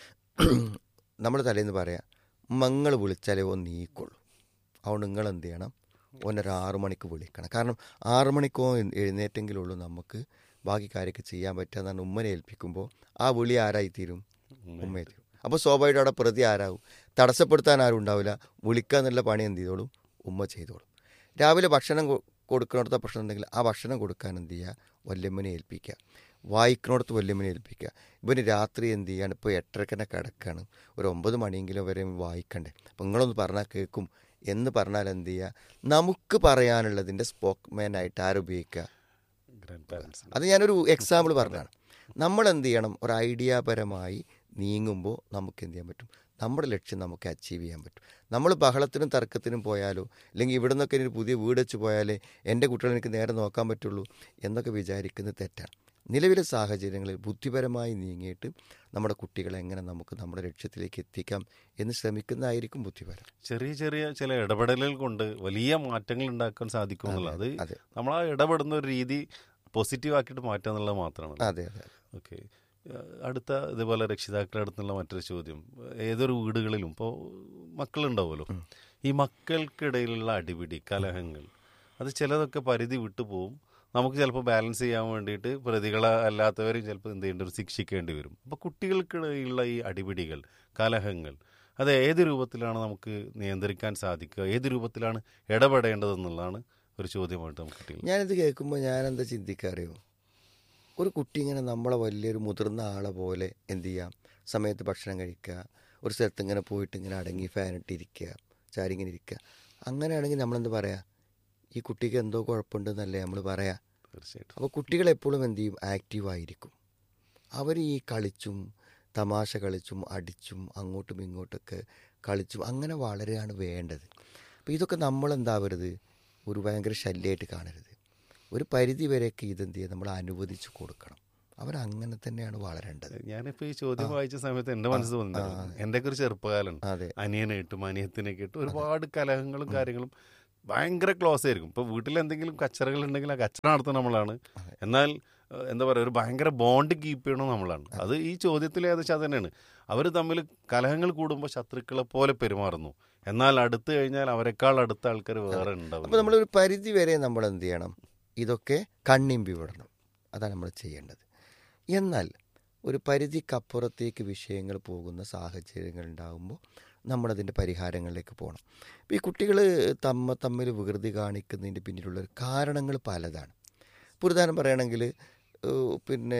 നമ്മൾ തലേന്ന് പറയാം മങ്ങൾ വിളിച്ചാലേ ഓൻ നീക്കുള്ളൂ അതുകൊണ്ട് നിങ്ങൾ എന്ത് ചെയ്യണം ഓനൊരു ആറു മണിക്ക് വിളിക്കണം കാരണം ആറു മണിക്കോ എഴുന്നേറ്റെങ്കിലുള്ളൂ നമുക്ക് ബാക്കി കാര്യമൊക്കെ ചെയ്യാൻ പറ്റുക എന്നാണ് ഉമ്മനെ ഏൽപ്പിക്കുമ്പോൾ ആ വിളി ആരായി തീരും ഉമ്മയെ തീരും അപ്പോൾ സ്വാഭാവികമായിട്ടും അവിടെ പ്രതി ആരാവും തടസ്സപ്പെടുത്താൻ ആരും ഉണ്ടാവില്ല വിളിക്കുക എന്നുള്ള പണി എന്ത് ചെയ്തോളും ഉമ്മ ചെയ്തോളും രാവിലെ ഭക്ഷണം കൊ- കൊടുക്കുന്നിടത്ത പ്രശ്നം ഉണ്ടെങ്കിൽ ആ ഭക്ഷണം കൊടുക്കാൻ എന്ത് ചെയ്യുക വല്യമ്മനെ ഏൽപ്പിക്കുക വായിക്കുന്നിടത്ത് വല്യമ്മനെ ഏൽപ്പിക്കുക ഇവന് രാത്രി എന്ത് ചെയ്യാണ് ഇപ്പോൾ എട്ടരക്കന്നെ കിടക്കുകയാണ് ഒരു ഒമ്പത് മണിയെങ്കിലും വരെ വായിക്കണ്ടേ അപ്പം നിങ്ങളൊന്ന് പറഞ്ഞാൽ കേൾക്കും എന്ന് പറഞ്ഞാൽ എന്ത് ചെയ്യുക നമുക്ക് പറയാനുള്ളതിൻ്റെ സ്പോക്മാൻ ആയിട്ട് ആരുപയോഗിക്കുക ഗ്രാൻഡ് പാരൻസ് അത് ഞാനൊരു എക്സാമ്പിൾ പറഞ്ഞതാണ് നമ്മൾ എന്ത് ചെയ്യണം ഒരു ഐഡിയാപരമായി നീങ്ങുമ്പോൾ നമുക്ക് എന്ത് ചെയ്യാൻ പറ്റും നമ്മുടെ ലക്ഷ്യം നമുക്ക് അച്ചീവ് ചെയ്യാൻ പറ്റും നമ്മൾ ബഹളത്തിനും തർക്കത്തിനും പോയാലോ അല്ലെങ്കിൽ ഇവിടെ നിന്നൊക്കെ ഒരു പുതിയ വീട് വെച്ച് പോയാലേ എൻ്റെ കുട്ടികളെ എനിക്ക് നേരെ നോക്കാൻ പറ്റുള്ളൂ എന്നൊക്കെ വിചാരിക്കുന്നത് തെറ്റാണ് നിലവിലെ സാഹചര്യങ്ങളിൽ ബുദ്ധിപരമായി നീങ്ങിയിട്ട് നമ്മുടെ കുട്ടികളെ എങ്ങനെ നമുക്ക് നമ്മുടെ ലക്ഷ്യത്തിലേക്ക് എത്തിക്കാം എന്ന് ശ്രമിക്കുന്നതായിരിക്കും ബുദ്ധിപരം ചെറിയ ചെറിയ ചില ഇടപെടലുകൾ കൊണ്ട് വലിയ മാറ്റങ്ങൾ ഉണ്ടാക്കാൻ സാധിക്കും എന്നുള്ളത് അത് അതെ നമ്മൾ ആ ഇടപെടുന്ന ഒരു രീതി പോസിറ്റീവ് ആക്കിയിട്ട് മാറ്റുക എന്നുള്ളത് മാത്രമാണ് അതെ അതെ ഓക്കെ അടുത്ത ഇതുപോലെ രക്ഷിതാക്കളുടെ അടുത്തുള്ള മറ്റൊരു ചോദ്യം ഏതൊരു വീടുകളിലും ഇപ്പോൾ മക്കളുണ്ടാവുമല്ലോ ഈ മക്കൾക്കിടയിലുള്ള അടിപിടി കലഹങ്ങൾ അത് ചിലതൊക്കെ പരിധി വിട്ടു പോവും നമുക്ക് ചിലപ്പോൾ ബാലൻസ് ചെയ്യാൻ വേണ്ടിയിട്ട് പ്രതികളെ അല്ലാത്തവരും ചിലപ്പോൾ എന്ത് ചെയ്യേണ്ടി വരും ശിക്ഷിക്കേണ്ടി വരും അപ്പോൾ കുട്ടികൾക്കിടയിലുള്ള ഈ അടിപിടികൾ കലഹങ്ങൾ അത് ഏത് രൂപത്തിലാണ് നമുക്ക് നിയന്ത്രിക്കാൻ സാധിക്കുക ഏത് രൂപത്തിലാണ് ഇടപെടേണ്ടതെന്നുള്ളതാണ് ഒരു ചോദ്യമായിട്ട് നമുക്ക് കിട്ടിയത് ഞാനിത് കേൾക്കുമ്പോൾ ഞാനെന്താ ചിന്തിക്കാറിയോ ഒരു കുട്ടി ഇങ്ങനെ നമ്മളെ വലിയൊരു മുതിർന്ന ആളെ പോലെ എന്ത് ചെയ്യാം സമയത്ത് ഭക്ഷണം കഴിക്കുക ഒരു സ്ഥലത്ത് ഇങ്ങനെ പോയിട്ട് ഇങ്ങനെ അടങ്ങി ഫാനിട്ടിരിക്കുക ചാരി ഇങ്ങനെ ഇരിക്കുക അങ്ങനെയാണെങ്കിൽ നമ്മളെന്ത് പറയാ ഈ കുട്ടിക്ക് എന്തോ കുഴപ്പമുണ്ടെന്നല്ലേ നമ്മൾ പറയാ തീർച്ചയായിട്ടും അപ്പോൾ കുട്ടികൾ എപ്പോഴും എന്ത് ചെയ്യും ആക്റ്റീവ് ആയിരിക്കും അവർ ഈ കളിച്ചും തമാശ കളിച്ചും അടിച്ചും അങ്ങോട്ടും ഇങ്ങോട്ടൊക്കെ കളിച്ചും അങ്ങനെ വളരെയാണ് വേണ്ടത് അപ്പോൾ ഇതൊക്കെ നമ്മളെന്താവരുത് ഒരു ഭയങ്കര ശല്യമായിട്ട് കാണരുത് ഒരു പരിധി വരെയൊക്കെ ഇതെന്ത് ചെയ്യുക നമ്മൾ അനുവദിച്ച് കൊടുക്കണം അവരങ്ങനെ തന്നെയാണ് വളരേണ്ടത് ഞാനിപ്പോൾ ഈ ചോദ്യം വായിച്ച സമയത്ത് എൻ്റെ മനസ്സ് വന്നത് എൻ്റെ ഒക്കെ ഒരു ചെറുപ്പകാലം അതെ അനിയനായിട്ടും അനിയത്തിനൊക്കെ ആയിട്ട് ഒരുപാട് കലഹങ്ങളും കാര്യങ്ങളും ഭയങ്കര ക്ലോസ് ആയിരിക്കും ഇപ്പോൾ വീട്ടിൽ എന്തെങ്കിലും കച്ചറകൾ ഉണ്ടെങ്കിൽ ആ കച്ചറ നടത്തുന്ന നമ്മളാണ് എന്നാൽ ഏഹ്, എന്താ പറയുക ഒരു ഭയങ്കര ബോണ്ട് കീപ്പ് ചെയ്യണം നമ്മളാണ് അത് ഈ ചോദ്യത്തിൽ ഏകദേശം അത് തന്നെയാണ് അവർ തമ്മിൽ കലഹങ്ങൾ കൂടുമ്പോൾ ശത്രുക്കളെ പോലെ പെരുമാറുന്നു എന്നാൽ അടുത്ത് കഴിഞ്ഞാൽ അവരെക്കാൾ അടുത്ത ആൾക്കാർ വേറെ ഉണ്ടാവും അപ്പോൾ നമ്മളൊരു പരിധി വരെ നമ്മൾ എന്ത് ചെയ്യണം ഇതൊക്കെ കണ്ണിമ്പി വിടണം അതാണ് നമ്മൾ ചെയ്യേണ്ടത് എന്നാൽ ഒരു പരിധിക്കപ്പുറത്തേക്ക് വിഷയങ്ങൾ പോകുന്ന സാഹചര്യങ്ങൾ ഉണ്ടാകുമ്പോൾ നമ്മളതിൻ്റെ പരിഹാരങ്ങളിലേക്ക് പോകണം ഇപ്പോൾ ഈ കുട്ടികൾ തമ്മ തമ്മിൽ വികൃതി കാണിക്കുന്നതിൻ്റെ പിന്നിലുള്ള കാരണങ്ങൾ പലതാണ് ഇപ്പോൾ ഒരു ഉദാഹരണം പറയുകയാണെങ്കിൽ ഏഹ് പിന്നെ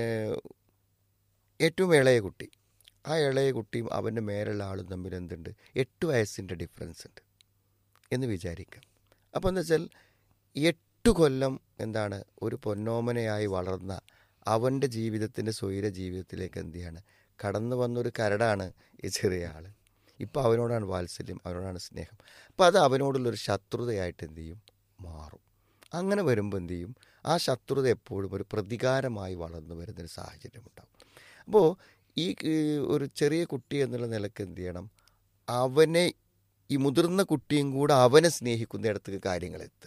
ഏറ്റവും ഇളയ കുട്ടി ആ ഇളയ കുട്ടിയും അവൻ്റെ മേലുള്ള ആളും തമ്മിൽ എന്തുണ്ട് എട്ട് വയസ്സിൻ്റെ ഡിഫറൻസ് ഉണ്ട് എന്ന് വിചാരിക്കാം അപ്പോൾ എന്താ വെച്ചാൽ എട്ട് കൊല്ലം എന്താണ് ഒരു പൊന്നോമനയായി വളർന്ന അവൻ്റെ ജീവിതത്തിൻ്റെ സ്വൈര ജീവിതത്തിലേക്ക് എന്ത് ചെയ്യാണ് കടന്നു വന്നൊരു കരടാണ് ഈ ചെറിയ ആൾ ഇപ്പോൾ അവനോടാണ് വാത്സല്യം അവനോടാണ് സ്നേഹം അപ്പോൾ അത് അവനോടുള്ളൊരു ശത്രുതയായിട്ട് എന്ത് ചെയ്യും മാറും അങ്ങനെ വരുമ്പോൾ എന്ത് ചെയ്യും ആ ശത്രുത എപ്പോഴും ഒരു പ്രതികാരമായി വളർന്നു വരുന്നൊരു സാഹചര്യം ഉണ്ടാവും അപ്പോൾ ഈ ഏഹ്, ഒരു ചെറിയ കുട്ടി എന്നുള്ള നിലക്ക് എന്ത് ചെയ്യണം അവനെ ഈ മുതിർന്ന കുട്ടിയും കൂടെ അവനെ സ്നേഹിക്കുന്നിടത്തേക്ക് കാര്യങ്ങൾ എത്തുക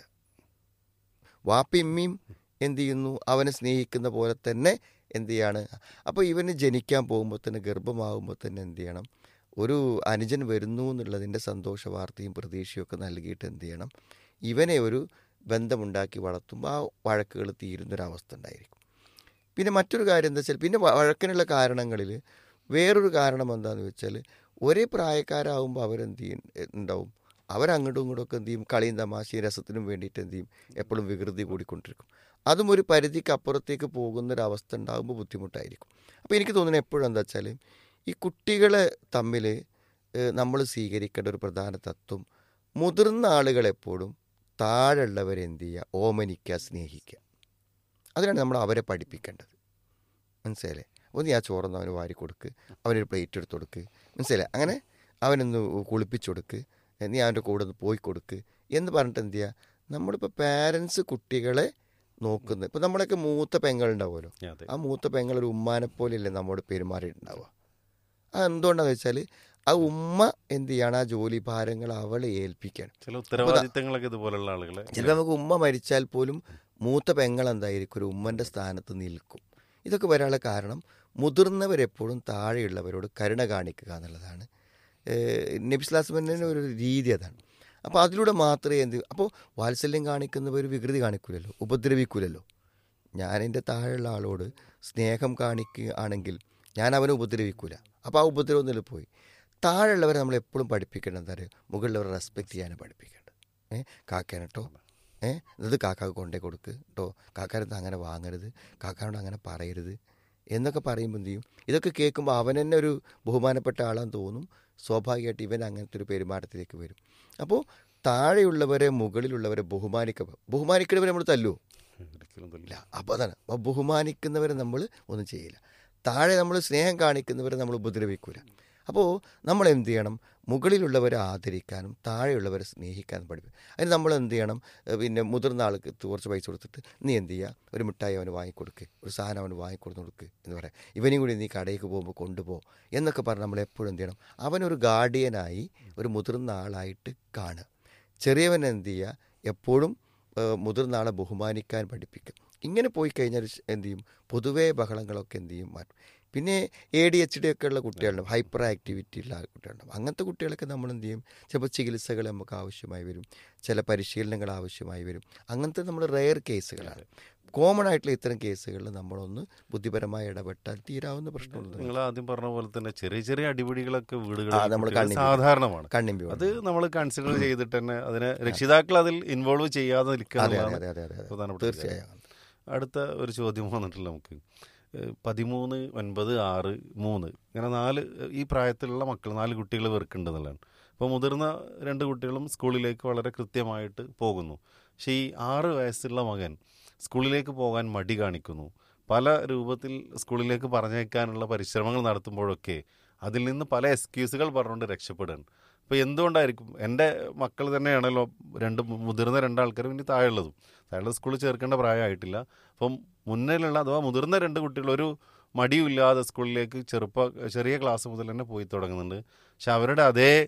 വാപ്പിയമ്മയും എന്ത് ചെയ്യുന്നു അവനെ സ്നേഹിക്കുന്ന പോലെ തന്നെ എന്ത് ചെയ്യാണ് അപ്പോൾ ഇവന് ജനിക്കാൻ പോകുമ്പോൾ തന്നെ ഗർഭമാകുമ്പോൾ തന്നെ എന്ത് ചെയ്യണം ഒരു അനുജൻ വരുന്നു എന്നുള്ളതിൻ്റെ സന്തോഷ വാർത്തയും പ്രതീക്ഷയും ഒക്കെ നൽകിയിട്ട് എന്ത് ചെയ്യണം ഇവനെ ഒരു ബന്ധമുണ്ടാക്കി വളർത്തുമ്പോൾ ആ വഴക്കുകൾ തീരുന്നൊരവസ്ഥ ഉണ്ടായിരിക്കും പിന്നെ മറ്റൊരു കാര്യം എന്താ വെച്ചാൽ പിന്നെ വ- വഴക്കിനുള്ള കാരണങ്ങളിൽ വേറൊരു കാരണം എന്താണെന്ന് വെച്ചാൽ ഒരേ പ്രായക്കാരാകുമ്പോൾ അവരെന്ത് ചെയ്യും ഉണ്ടാവും അവരങ്ങോട്ടും ഇങ്ങോട്ടും ഒക്കെ എന്ത് ചെയ്യും കളിയും തമാശയും രസത്തിനും വേണ്ടിയിട്ട് എന്ത് ചെയ്യും എപ്പോഴും വികൃതി കൂടിക്കൊണ്ടിരിക്കും അതും ഒരു പരിധിക്ക് അപ്പുറത്തേക്ക് പോകുന്നൊരവസ്ഥ ഉണ്ടാകുമ്പോൾ ബുദ്ധിമുട്ടായിരിക്കും അപ്പോൾ എനിക്ക് തോന്നുന്നത് എപ്പോഴും എന്താ വെച്ചാൽ ഈ കുട്ടികളെ തമ്മിൽ നമ്മൾ സ്വീകരിക്കേണ്ട ഒരു പ്രധാന തത്വം മുതിർന്ന ആളുകളെപ്പോഴും താഴെയുള്ളവരെ എന്ത് ചെയ്യുക ഓമനിക്കുക സ്നേഹിക്കുക അതിനാണ് നമ്മൾ അവരെ പഠിപ്പിക്കേണ്ടത് മനസ്സിലായില്ലേ അപ്പോൾ നീ ആ ചോറൊന്ന് അവന് വാരി കൊടുക്ക് അവനൊരു പ്ലേറ്റ് എടുത്ത് കൊടുക്ക് മനസ്സിലായില്ലേ അങ്ങനെ അവനൊന്ന് കുളിപ്പിച്ചു കൊടുക്ക് നീ അവൻ്റെ കൂടെ ഒന്ന് പോയി കൊടുക്ക് എന്ന് പറഞ്ഞിട്ട് എന്ത് ചെയ്യുക നമ്മളിപ്പോൾ പാരൻസ് കുട്ടികളെ നോക്കുന്നത് ഇപ്പോൾ നമ്മളൊക്കെ മൂത്ത പെങ്ങളുണ്ടാവുമല്ലോ അതെ ആ മൂത്ത പെങ്ങൾ ഒരു ഉമ്മാനെ പോലെയല്ലേ നമ്മോട് പെരുമാറിയിട്ടുണ്ടാവുക അത് എന്തുകൊണ്ടാണെന്ന് വെച്ചാൽ ആ ഉമ്മ എന്ത് ചെയ്യാണ് ആ ജോലി ഭാരങ്ങൾ അവളെ ഏൽപ്പിക്കുകയാണ് ചില ഉത്തരവാദിത്തങ്ങളൊക്കെ ഇതുപോലുള്ള ആളുകളെ ചിലപ്പോൾ നമുക്ക് ഉമ്മ മരിച്ചാൽ പോലും മൂത്ത പെങ്ങൾ എന്തായിരിക്കും ഒരു ഉമ്മൻ്റെ സ്ഥാനത്ത് നിൽക്കും ഇതൊക്കെ വരാനുള്ള കാരണം മുതിർന്നവരെപ്പോഴും താഴെയുള്ളവരോട് കരുണ കാണിക്കുക എന്നുള്ളതാണ് നബിസ്ലാസ്മൻ്റെ ഒരു രീതി അതാണ് അപ്പോൾ അതിലൂടെ മാത്രമേ എന്ത് അപ്പോൾ വാത്സല്യം കാണിക്കുന്നവർ വികൃതി കാണിക്കൂലല്ലോ ഉപദ്രവിക്കൂലല്ലോ ഞാൻ എൻ്റെ താഴെയുള്ള ആളോട് സ്നേഹം കാണിക്കുകയാണെങ്കിൽ ഞാൻ അവനെ ഉപദ്രവിക്കൂല അപ്പോൾ ആ ഉപദ്രവം നില പോയി താഴെയുള്ളവരെ നമ്മൾ എപ്പോഴും പഠിപ്പിക്കേണ്ടത് എന്താ പറയുക മുകളിലുള്ളവരെ റെസ്പെക്റ്റ് ചെയ്യാനും പഠിപ്പിക്കേണ്ടത് ഏ കാക്കേനെ കേട്ടോ ഏ ഇത് കാക്കാക്ക് കൊണ്ടേ കൊടുക്ക് കേട്ടോ കാക്കാരത്ത് അങ്ങനെ വാങ്ങരുത് കാക്കാനോട് അങ്ങനെ പറയരുത് എന്നൊക്കെ പറയുമ്പോൾ എന്ത് ചെയ്യും ഇതൊക്കെ കേൾക്കുമ്പോൾ അവൻ തന്നെ ഒരു ബഹുമാനപ്പെട്ട ആളാന്ന് തോന്നും സ്വാഭാവികമായിട്ട് ഇവൻ അങ്ങനത്തെ ഒരു പെരുമാറ്റത്തിലേക്ക് വരും അപ്പോൾ താഴെയുള്ളവരെ മുകളിലുള്ളവരെ ബഹുമാനിക്കുക ബഹുമാനിക്കുന്നവരെ നമ്മൾ തല്ലുമോ ഒരിക്കലും ഇല്ല അപ്പോൾ അതാണ് അപ്പോൾ ബഹുമാനിക്കുന്നവരെ നമ്മൾ ഒന്നും ചെയ്യില്ല താഴെ നമ്മൾ സ്നേഹം കാണിക്കുന്നവരെ നമ്മൾ ഉപദ്രവിക്കൂല അപ്പോൾ നമ്മൾ എന്ത് ചെയ്യണം മുകളിലുള്ളവരെ ആദരിക്കാനും താഴെയുള്ളവരെ സ്നേഹിക്കാനും പഠിപ്പിക്കും അതിന് നമ്മൾ എന്ത് ചെയ്യണം ഏഹ് പിന്നെ മുതിർന്ന ആൾക്ക് കുറച്ച് പൈസ കൊടുത്തിട്ട് നീ എന്ത് ചെയ്യുക ഒരു മിഠായി അവന് വാങ്ങിക്കൊടുക്ക് ഒരു സാധനം അവന് വാങ്ങിക്കൊടുത്ത് കൊടുക്ക് എന്ന് പറയാം ഇവനെയും കൂടി നീ കടയിലേക്ക് പോകുമ്പോൾ കൊണ്ടുപോ എന്നൊക്കെ പറഞ്ഞ് നമ്മൾ എപ്പോഴും എന്ത് ചെയ്യണം അവനൊരു ഗാർഡിയനായി ഒരു മുതിർന്ന ആളായിട്ട് കാണുക ചെറിയവൻ എന്ത് ചെയ്യുക എപ്പോഴും ഏഹ് മുതിർന്ന ആളെ ബഹുമാനിക്കാൻ പഠിപ്പിക്കും ഇങ്ങനെ പോയി കഴിഞ്ഞാൽ ഷ് എന്ത് ചെയ്യും പൊതുവേ ബഹളങ്ങളൊക്കെ എന്ത് ചെയ്യും മാറ്റും പിന്നെ എ ഡി എച്ച് ഡി ഒക്കെ ഉള്ള കുട്ടികളുണ്ടാവും ഹൈപ്പർ ആക്ടിവിറ്റി ഉള്ള കുട്ടികളുണ്ടാവും അങ്ങനത്തെ കുട്ടികളൊക്കെ നമ്മൾ എന്ത് ചെയ്യും ചിലപ്പോൾ ചികിത്സകൾ നമുക്ക് ആവശ്യമായി വരും ചില പരിശീലനങ്ങൾ ആവശ്യമായി വരും അങ്ങനത്തെ നമ്മൾ റെയർ കേസുകളാണ് കോമൺ ആയിട്ടുള്ള ഇത്തരം കേസുകളിൽ നമ്മളൊന്ന് ബുദ്ധിപരമായി ഇടപെട്ടാൽ തീരാവുന്ന പ്രശ്നമുള്ളത് നിങ്ങൾ ആദ്യം പറഞ്ഞ പോലെ തന്നെ ചെറിയ ചെറിയ അടിപിടികളൊക്കെ ആ, വീടുകളിൽ നമ്മള് കുട്ടികളിൽ കണ്ണിൽ സാധാരണമാണ് കണ്ണിമ്പി അത് നമ്മൾ കൺസിഡർ ചെയ്തിട്ട് തന്നെ അതിനെ രക്ഷിതാക്കൾ അതിൽ ഇൻവോൾവ് ചെയ്യാതെ നിൽക്കുക അതെ അതെ എന്നുള്ളതാണ് അതെ അതെ അതെ പ്രധാനപ്പെട്ട ഒരു കാര്യം. തീർച്ചയായും അടുത്ത ഒരു ചോദ്യം വന്നിട്ടില്ല നമുക്ക് ഏഹ് പതിമൂന്ന് ഒൻപത് ആറ് മൂന്ന് ഇങ്ങനെ നാല് ഈ പ്രായത്തിലുള്ള മക്കൾ നാല് കുട്ടികൾ വെറുക്കുണ്ടെന്നുള്ളതാണ് അപ്പോൾ മുതിർന്ന രണ്ട് കുട്ടികളും സ്കൂളിലേക്ക് വളരെ കൃത്യമായിട്ട് പോകുന്നു പക്ഷേ ഈ ആറ് വയസ്സുള്ള മകൻ സ്കൂളിലേക്ക് പോകാൻ മടി കാണിക്കുന്നു പല രൂപത്തിൽ സ്കൂളിലേക്ക് പറഞ്ഞേക്കാനുള്ള പരിശ്രമങ്ങൾ നടത്തുമ്പോഴൊക്കെ അതിൽ നിന്ന് പല എക്സ്ക്യൂസുകൾ പറഞ്ഞുകൊണ്ട് രക്ഷപ്പെടുകയാണ് അപ്പോൾ എന്തുകൊണ്ടായിരിക്കും എൻ്റെ മക്കൾ തന്നെയാണല്ലോ രണ്ട് മു- മുതിർന്ന രണ്ടാൾക്കാരും ഇനി താഴെയുള്ളതും താഴെ സ്കൂളിൽ ചേർക്കേണ്ട പ്രായമായിട്ടില്ല അപ്പം മുന്നിലുള്ള അഥവാ മുതിർന്ന രണ്ട് കുട്ടികൾ ഒരു മടിയുമില്ലാതെ സ്കൂളിലേക്ക് ചെറുപ്പ ചെറിയ ക്ലാസ് മുതൽ തന്നെ പോയി തുടങ്ങുന്നുണ്ട് പക്ഷെ അവരുടെ അതേ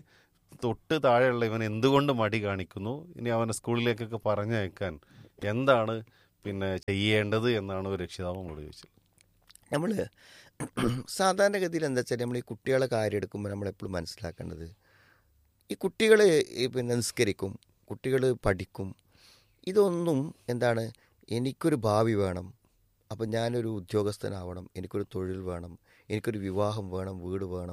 തൊട്ട് താഴെയുള്ള ഇവൻ എന്തുകൊണ്ട് മടി കാണിക്കുന്നു ഇനി അവനെ സ്കൂളിലേക്കൊക്കെ പറഞ്ഞയക്കാൻ എന്താണ് പിന്നെ ചെയ്യേണ്ടത് എന്നാണ് ഒരു രക്ഷിതാവ് നമ്മളോട് ചോദിച്ചത് നമ്മൾ സാധാരണഗതിയിൽ എന്താ വെച്ചാൽ നമ്മൾ ഈ കുട്ടികളെ കാര്യം എടുക്കുമ്പോൾ നമ്മൾ എപ്പോഴും മനസ്സിലാക്കേണ്ടത് ഈ കുട്ടികൾ പിന്നെ നിസ്കരിക്കും കുട്ടികൾ പഠിക്കും ഇതൊന്നും എന്താണ് എനിക്കൊരു ഭാവി വേണം അപ്പം ഞാനൊരു ഉദ്യോഗസ്ഥനാവണം എനിക്കൊരു തൊഴിൽ വേണം എനിക്കൊരു വിവാഹം വേണം വീട് വേണം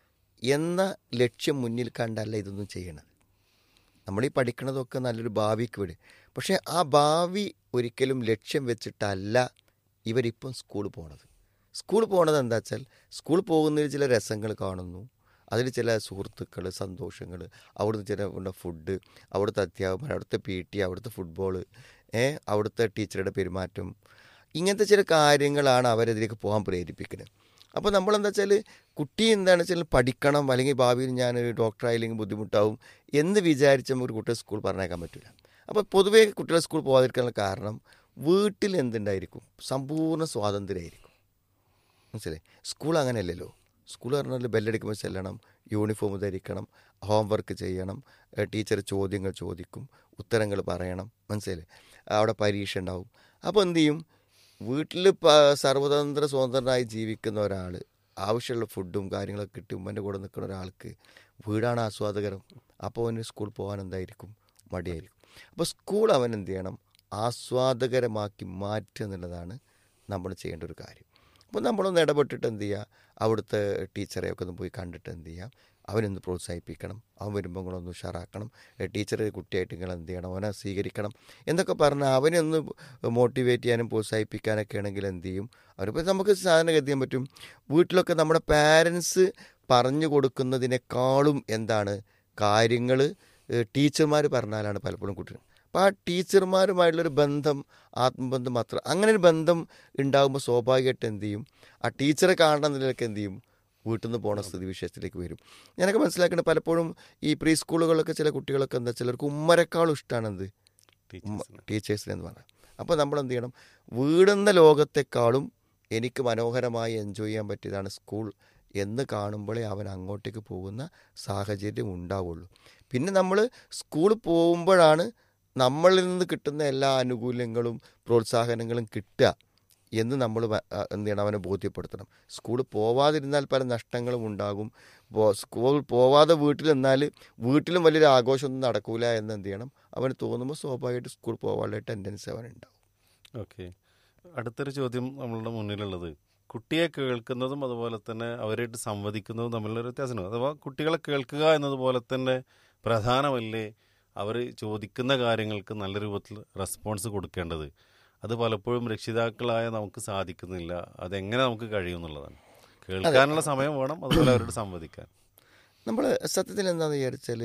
എന്ന ലക്ഷ്യം മുന്നിൽ കണ്ടല്ല ഇതൊന്നും ചെയ്യണത് നമ്മൾ ഈ പഠിക്കണതൊക്കെ നല്ലൊരു ഭാവിക്ക് വേണ്ടി പക്ഷേ ആ ഭാവി ഒരിക്കലും ലക്ഷ്യം വെച്ചിട്ടല്ല ഇവരിപ്പം സ്കൂളിൽ പോണത് സ്കൂളിൽ പോണത് എന്താ വെച്ചാൽ സ്കൂളിൽ പോകുന്നതിൽ ചില രസങ്ങൾ കാണുന്നു അതിൽ ചില സുഹൃത്തുക്കൾ സന്തോഷങ്ങൾ അവിടുന്ന് ചില ഉള്ള ഫുഡ് അവിടുത്തെ അധ്യാപകർ അവിടുത്തെ പി ടി അവിടുത്തെ ഫുട്ബോൾ ഏ അവിടുത്തെ ടീച്ചറുടെ പെരുമാറ്റം ഇങ്ങനത്തെ ചില കാര്യങ്ങളാണ് അവരതിലേക്ക് പോകാൻ പ്രേരിപ്പിക്കുന്നത് അപ്പോൾ നമ്മളെന്താ വെച്ചാൽ കുട്ടി എന്താണ് വെച്ചാൽ പഠിക്കണം അല്ലെങ്കിൽ ഭാവിയിൽ ഞാൻ ഡോക്ടറായില്ലെങ്കിൽ ബുദ്ധിമുട്ടാവും എന്ന് വിചാരിച്ച ഒരു കുട്ടിയെ സ്കൂൾ പറഞ്ഞേക്കാൻ പറ്റില്ല അപ്പോൾ പൊതുവേ കുട്ടികളെ സ്കൂൾ പോകാതിരിക്കാനുള്ള കാരണം വീട്ടിൽ എന്തുണ്ടായിരിക്കും സമ്പൂർണ്ണ സ്വാതന്ത്ര്യമായിരിക്കും മനസ്സിലായി സ്കൂൾ അങ്ങനെയല്ലല്ലോ സ്കൂൾ പറഞ്ഞാൽ ബെല്ലടിക്കുമ്പോൾ ചെല്ലണം യൂണിഫോം ധരിക്കണം ഹോംവർക്ക് ചെയ്യണം ടീച്ചർ ചോദ്യങ്ങൾ ചോദിക്കും ഉത്തരങ്ങൾ പറയണം മനസ്സിലായി അവിടെ പരീക്ഷ ഉണ്ടാവും അപ്പോൾ എന്ത് ചെയ്യും വീട്ടിൽ സർവതന്ത്ര സ്വതന്ത്രനായി ജീവിക്കുന്ന ഒരാൾ ആവശ്യമുള്ള ഫുഡും കാര്യങ്ങളൊക്കെ കിട്ടി ഉമ്മൻ്റെ കൂടെ നിൽക്കുന്ന ഒരാൾക്ക് വീടാണ് ആസ്വാദകരം അപ്പോൾ അവന് സ്കൂൾ പോകാൻ എന്തായിരിക്കും മടിയായിരിക്കും അപ്പോൾ സ്കൂൾ അവൻ എന്ത് ചെയ്യണം ആസ്വാദകരമാക്കി മാറ്റുക എന്നുള്ളതാണ് നമ്മൾ ചെയ്യേണ്ട ഒരു കാര്യം അപ്പോൾ നമ്മളൊന്ന് ഇടപെട്ടിട്ട് എന്ത് ചെയ്യുക അവിടുത്തെ ടീച്ചറെയൊക്കെ ഒന്ന് പോയി കണ്ടിട്ട് എന്ത് ചെയ്യാം അവനൊന്ന് പ്രോത്സാഹിപ്പിക്കണം അവൻ വരുമ്പോൾ നിങ്ങളൊന്ന് ഉഷാറാക്കണം ടീച്ചർ കുട്ടിയായിട്ട് നിങ്ങൾ എന്ത് ചെയ്യണം അവനെ സ്വീകരിക്കണം എന്നൊക്കെ പറഞ്ഞാൽ അവനെ ഒന്ന് മോട്ടിവേറ്റ് ചെയ്യാനും പ്രോത്സാഹിപ്പിക്കാനൊക്കെ ആണെങ്കിൽ എന്ത് ചെയ്യും അവരിപ്പോൾ നമുക്ക് സാധാരണ ചെയ്യാൻ പറ്റും വീട്ടിലൊക്കെ നമ്മുടെ പാരൻസ് പറഞ്ഞു കൊടുക്കുന്നതിനേക്കാളും എന്താണ് കാര്യങ്ങൾ ടീച്ചർമാർ പറഞ്ഞാലാണ് പലപ്പോഴും കുട്ടികൾ അപ്പോൾ ആ ടീച്ചർമാരുമായിട്ടുള്ളൊരു ബന്ധം ആത്മബന്ധം മാത്രം അങ്ങനെ ഒരു ബന്ധം ഉണ്ടാകുമ്പോൾ സ്വാഭാവികമായിട്ട് എന്ത് ചെയ്യും ആ ടീച്ചറെ കാണുന്ന നിലയിലൊക്കെ എന്ത് ചെയ്യും വീട്ടിൽ നിന്ന് പോണ സ്ഥിതി വിശേഷത്തിലേക്ക് വരും ഞാനൊക്കെ മനസ്സിലാക്കേണ്ടത് പലപ്പോഴും ഈ പ്രീ സ്കൂളുകളിലൊക്കെ ചില കുട്ടികളൊക്കെ എന്താ ചിലർക്ക് ഉമ്മരെക്കാളും ഇഷ്ടമാണ് എന്ത് ടീച്ചേഴ്സിന് ടീച്ചേഴ്സിന് എന്ന് പറഞ്ഞാൽ അപ്പോൾ നമ്മൾ എന്ത് ചെയ്യണം വീടുന്ന ലോകത്തെക്കാളും എനിക്ക് മനോഹരമായി എൻജോയ് ചെയ്യാൻ പറ്റിയതാണ് സ്കൂൾ എന്ന് കാണുമ്പോഴേ അവൻ അങ്ങോട്ടേക്ക് പോകുന്ന സാഹചര്യം ഉണ്ടാവുള്ളൂ പിന്നെ നമ്മൾ സ്കൂളിൽ പോകുമ്പോഴാണ് നമ്മളിൽ നിന്ന് കിട്ടുന്ന എല്ലാ ആനുകൂല്യങ്ങളും പ്രോത്സാഹനങ്ങളും കിട്ടുക എന്ന് നമ്മൾ എന്ത് ചെയ്യണം അവനെ ബോധ്യപ്പെടുത്തണം സ്കൂളിൽ പോവാതിരുന്നാൽ പല നഷ്ടങ്ങളും ഉണ്ടാകും സ്കൂൾ പോവാതെ വീട്ടിൽ നിന്നാൽ വീട്ടിലും വലിയൊരു ആഘോഷമൊന്നും നടക്കൂല എന്ന് എന്ത് ചെയ്യണം അവന് തോന്നുമ്പോൾ സ്വാഭാവികമായിട്ട് സ്കൂൾ പോകാനുള്ള ടെൻഡൻസി അവനുണ്ടാവും ഓക്കെ അടുത്തൊരു ചോദ്യം നമ്മളുടെ മുന്നിലുള്ളത് കുട്ടിയെ കേൾക്കുന്നതും അതുപോലെ തന്നെ അവരായിട്ട് സംവദിക്കുന്നതും തമ്മിലുള്ള വ്യത്യാസമാണ് അഥവാ കുട്ടികളെ കേൾക്കുക എന്നതുപോലെ തന്നെ പ്രധാനമല്ലേ അവർ ചോദിക്കുന്ന കാര്യങ്ങൾക്ക് നല്ല രൂപത്തിൽ റെസ്പോൺസ് കൊടുക്കേണ്ടത് അത് പലപ്പോഴും രക്ഷിതാക്കളായ നമുക്ക് സാധിക്കുന്നില്ല അതെങ്ങനെ നമുക്ക് കഴിയും എന്നുള്ളതാണ് കേൾക്കാനുള്ള സമയം വേണം അതുപോലെ അവരോട് സംവദിക്കാൻ നമ്മൾ സത്യത്തിൽ എന്താണെന്ന് വിചാരിച്ചാൽ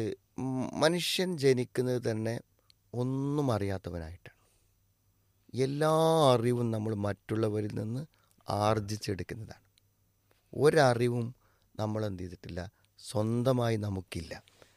മനുഷ്യൻ ജനിക്കുന്നത് തന്നെ ഒന്നും അറിയാത്തവനായിട്ടാണ് എല്ലാ അറിവും നമ്മൾ മറ്റുള്ളവരിൽ നിന്ന് ആർജിച്ചെടുക്കുന്നതാണ് ഒരറിവും നമ്മൾ എന്ത് ചെയ്തിട്ടില്ല സ്വന്തമായി നമുക്കില്ല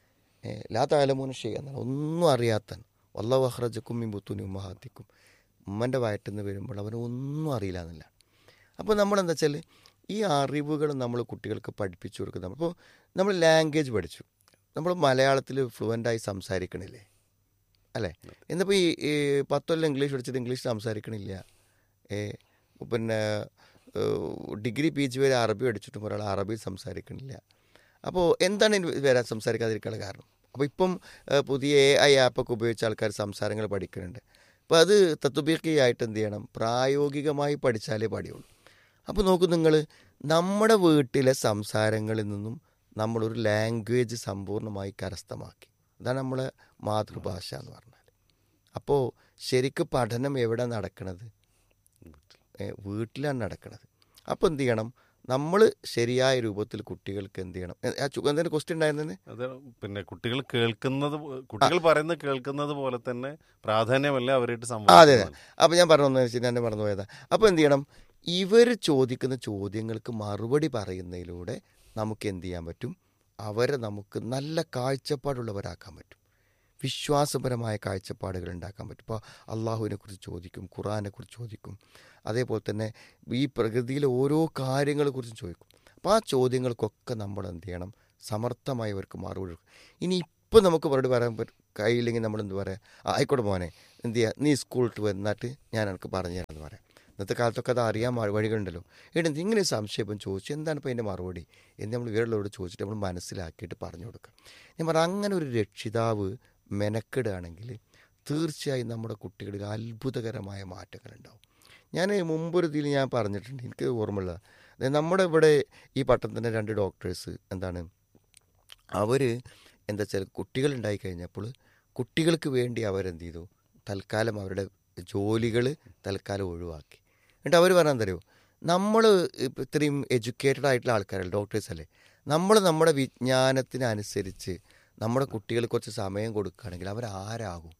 ലാ താലമൂന ചെയ്യാന്നാണ് ഒന്നും അറിയാത്തൻ വല്ല വഹ്റജക്കും മിമ്പുത്തുനി ഉമ്മഹാത്തിക്കും ഉമ്മൻ്റെ വയറ്റിൽ നിന്ന് വരുമ്പോൾ അവന് ഒന്നും അറിയില്ല എന്നല്ല അപ്പോൾ നമ്മളെന്താ വെച്ചാൽ ഈ അറിവുകൾ നമ്മൾ കുട്ടികൾക്ക് പഠിപ്പിച്ചു കൊടുക്കുന്ന അപ്പോൾ നമ്മൾ ലാംഗ്വേജ് പഠിച്ചു നമ്മൾ മലയാളത്തിൽ ഫ്ലുവൻ്റായി സംസാരിക്കണില്ലേ അല്ലേ എന്നിപ്പോൾ ഈ ഈ പത്തൊല്ലം ഇംഗ്ലീഷ് പഠിച്ചിട്ട് ഇംഗ്ലീഷ് സംസാരിക്കണില്ല ഏ പിന്നെ ഡിഗ്രി പി ജി വരെ അറബി പഠിച്ചിട്ടും ഒരാൾ അറബി സംസാരിക്കണില്ല അപ്പോൾ എന്താണ് വരാൻ സംസാരിക്കാതിരിക്കാനുള്ള കാരണം അപ്പോൾ ഇപ്പം പുതിയ എ ഐ ആപ്പൊക്കെ ഉപയോഗിച്ച് ആൾക്കാർ സംസാരങ്ങൾ പഠിക്കുന്നുണ്ട് അപ്പോൾ അത് തത്വബീക്കിയായിട്ട് എന്ത് ചെയ്യണം പ്രായോഗികമായി പഠിച്ചാലേ പാടിയുള്ളൂ അപ്പോൾ നോക്കൂ നിങ്ങൾ നമ്മുടെ വീട്ടിലെ സംസാരങ്ങളിൽ നിന്നും നമ്മളൊരു ലാംഗ്വേജ് സമ്പൂർണ്ണമായി കരസ്ഥമാക്കി അതാണ് നമ്മളെ മാതൃഭാഷ എന്ന് പറഞ്ഞാൽ അപ്പോൾ ശരിക്കും പഠനം എവിടെ നടക്കണത് വീട്ടിലാണ് നടക്കുന്നത് അപ്പോൾ എന്ത് ചെയ്യണം നമ്മൾ ശരിയായ രൂപത്തിൽ കുട്ടികൾക്ക് എന്ത് ചെയ്യണം ആ എന്തെങ്കിലും ക്വസ്റ്റ്യൻ ഉണ്ടായിരുന്നെ അത് പിന്നെ കുട്ടികൾ കേൾക്കുന്നത് കുട്ടികൾ പറയുന്നത് കേൾക്കുന്നത് പോലെ തന്നെ പ്രാധാന്യമല്ല അവരായിട്ട് അതെ അതെ അപ്പോൾ ഞാൻ പറഞ്ഞു വെച്ചാൽ ഞാൻ മറന്നു പോയതാ അപ്പോൾ എന്ത് ചെയ്യണം ഇവർ ചോദിക്കുന്ന ചോദ്യങ്ങൾക്ക് മറുപടി പറയുന്നതിലൂടെ നമുക്ക് എന്ത് ചെയ്യാൻ പറ്റും അവരെ നമുക്ക് നല്ല കാഴ്ചപ്പാടുള്ളവരാക്കാൻ പറ്റും വിശ്വാസപരമായ കാഴ്ചപ്പാടുകൾ ഉണ്ടാക്കാൻ പറ്റും ഇപ്പോൾ അള്ളാഹുവിനെ കുറിച്ച് ചോദിക്കും ഖുറാനെ കുറിച്ച് ചോദിക്കും അതേപോലെ തന്നെ ഈ പ്രകൃതിയിലെ ഓരോ കാര്യങ്ങളെക്കുറിച്ചും ചോദിക്കും അപ്പോൾ ആ ചോദ്യങ്ങൾക്കൊക്കെ നമ്മൾ എന്ത് ചെയ്യണം സമർത്ഥമായി അവർക്ക് മറുപടി കൊടുക്കും ഇനി ഇപ്പം നമുക്ക് മറുപടി പറയാൻ പറ്റും കഴിയില്ലെങ്കിൽ നമ്മൾ എന്ത് പറയാം "ആ, ആയിക്കോട്ടെ മോനെ എന്ത് ചെയ്യുക നീ സ്കൂളിൽ വന്നിട്ട് ഞാൻ എനിക്ക് പറഞ്ഞു തരാമെന്ന് പറയാം ഇന്നത്തെ കാലത്തൊക്കെ അത് അറിയാൻ വഴി- വഴികളുണ്ടല്ലോ എടാ ഇങ്ങനെ സംശയം ഇപ്പം ചോദിച്ചു എന്താണ് ഇപ്പം അതിൻ്റെ മറുപടി എന്ന് നമ്മൾ വീടുള്ളവരോട് ചോദിച്ചിട്ട് നമ്മൾ മനസ്സിലാക്കിയിട്ട് പറഞ്ഞു കൊടുക്കുക ഞാൻ പറയാം അങ്ങനെ ഒരു രക്ഷിതാവ് മെനക്കെടുകയാണെങ്കിൽ തീർച്ചയായും നമ്മുടെ കുട്ടികളിൽ അത്ഭുതകരമായ മാറ്റങ്ങളുണ്ടാവും ഞാൻ മുമ്പൊരു ഇതിൽ ഞാൻ പറഞ്ഞിട്ടുണ്ട് എനിക്ക് ഓർമ്മയുള്ളത് അതായത് നമ്മുടെ ഇവിടെ ഈ പട്ടണത്തിൻ്റെ രണ്ട് ഡോക്ടേഴ്സ് എന്താണ് അവർ എന്താ വെച്ചാൽ കുട്ടികളുണ്ടായി കഴിഞ്ഞപ്പോൾ കുട്ടികൾക്ക് വേണ്ടി അവരെന്ത് ചെയ്തു തൽക്കാലം അവരുടെ ജോലികൾ തൽക്കാലം ഒഴിവാക്കി എന്നിട്ട് അവർ പറഞ്ഞാൽ എന്തറിയോ നമ്മൾ ഇപ്പം ഇത്രയും എഡ്യൂക്കേറ്റഡ് ആയിട്ടുള്ള ആൾക്കാരല്ലേ ഡോക്ടേഴ്സ് അല്ലേ നമ്മൾ നമ്മുടെ വിജ്ഞാനത്തിനനുസരിച്ച് നമ്മുടെ കുട്ടികൾ കുറച്ച് സമയം കൊടുക്കുകയാണെങ്കിൽ അവരാരാകും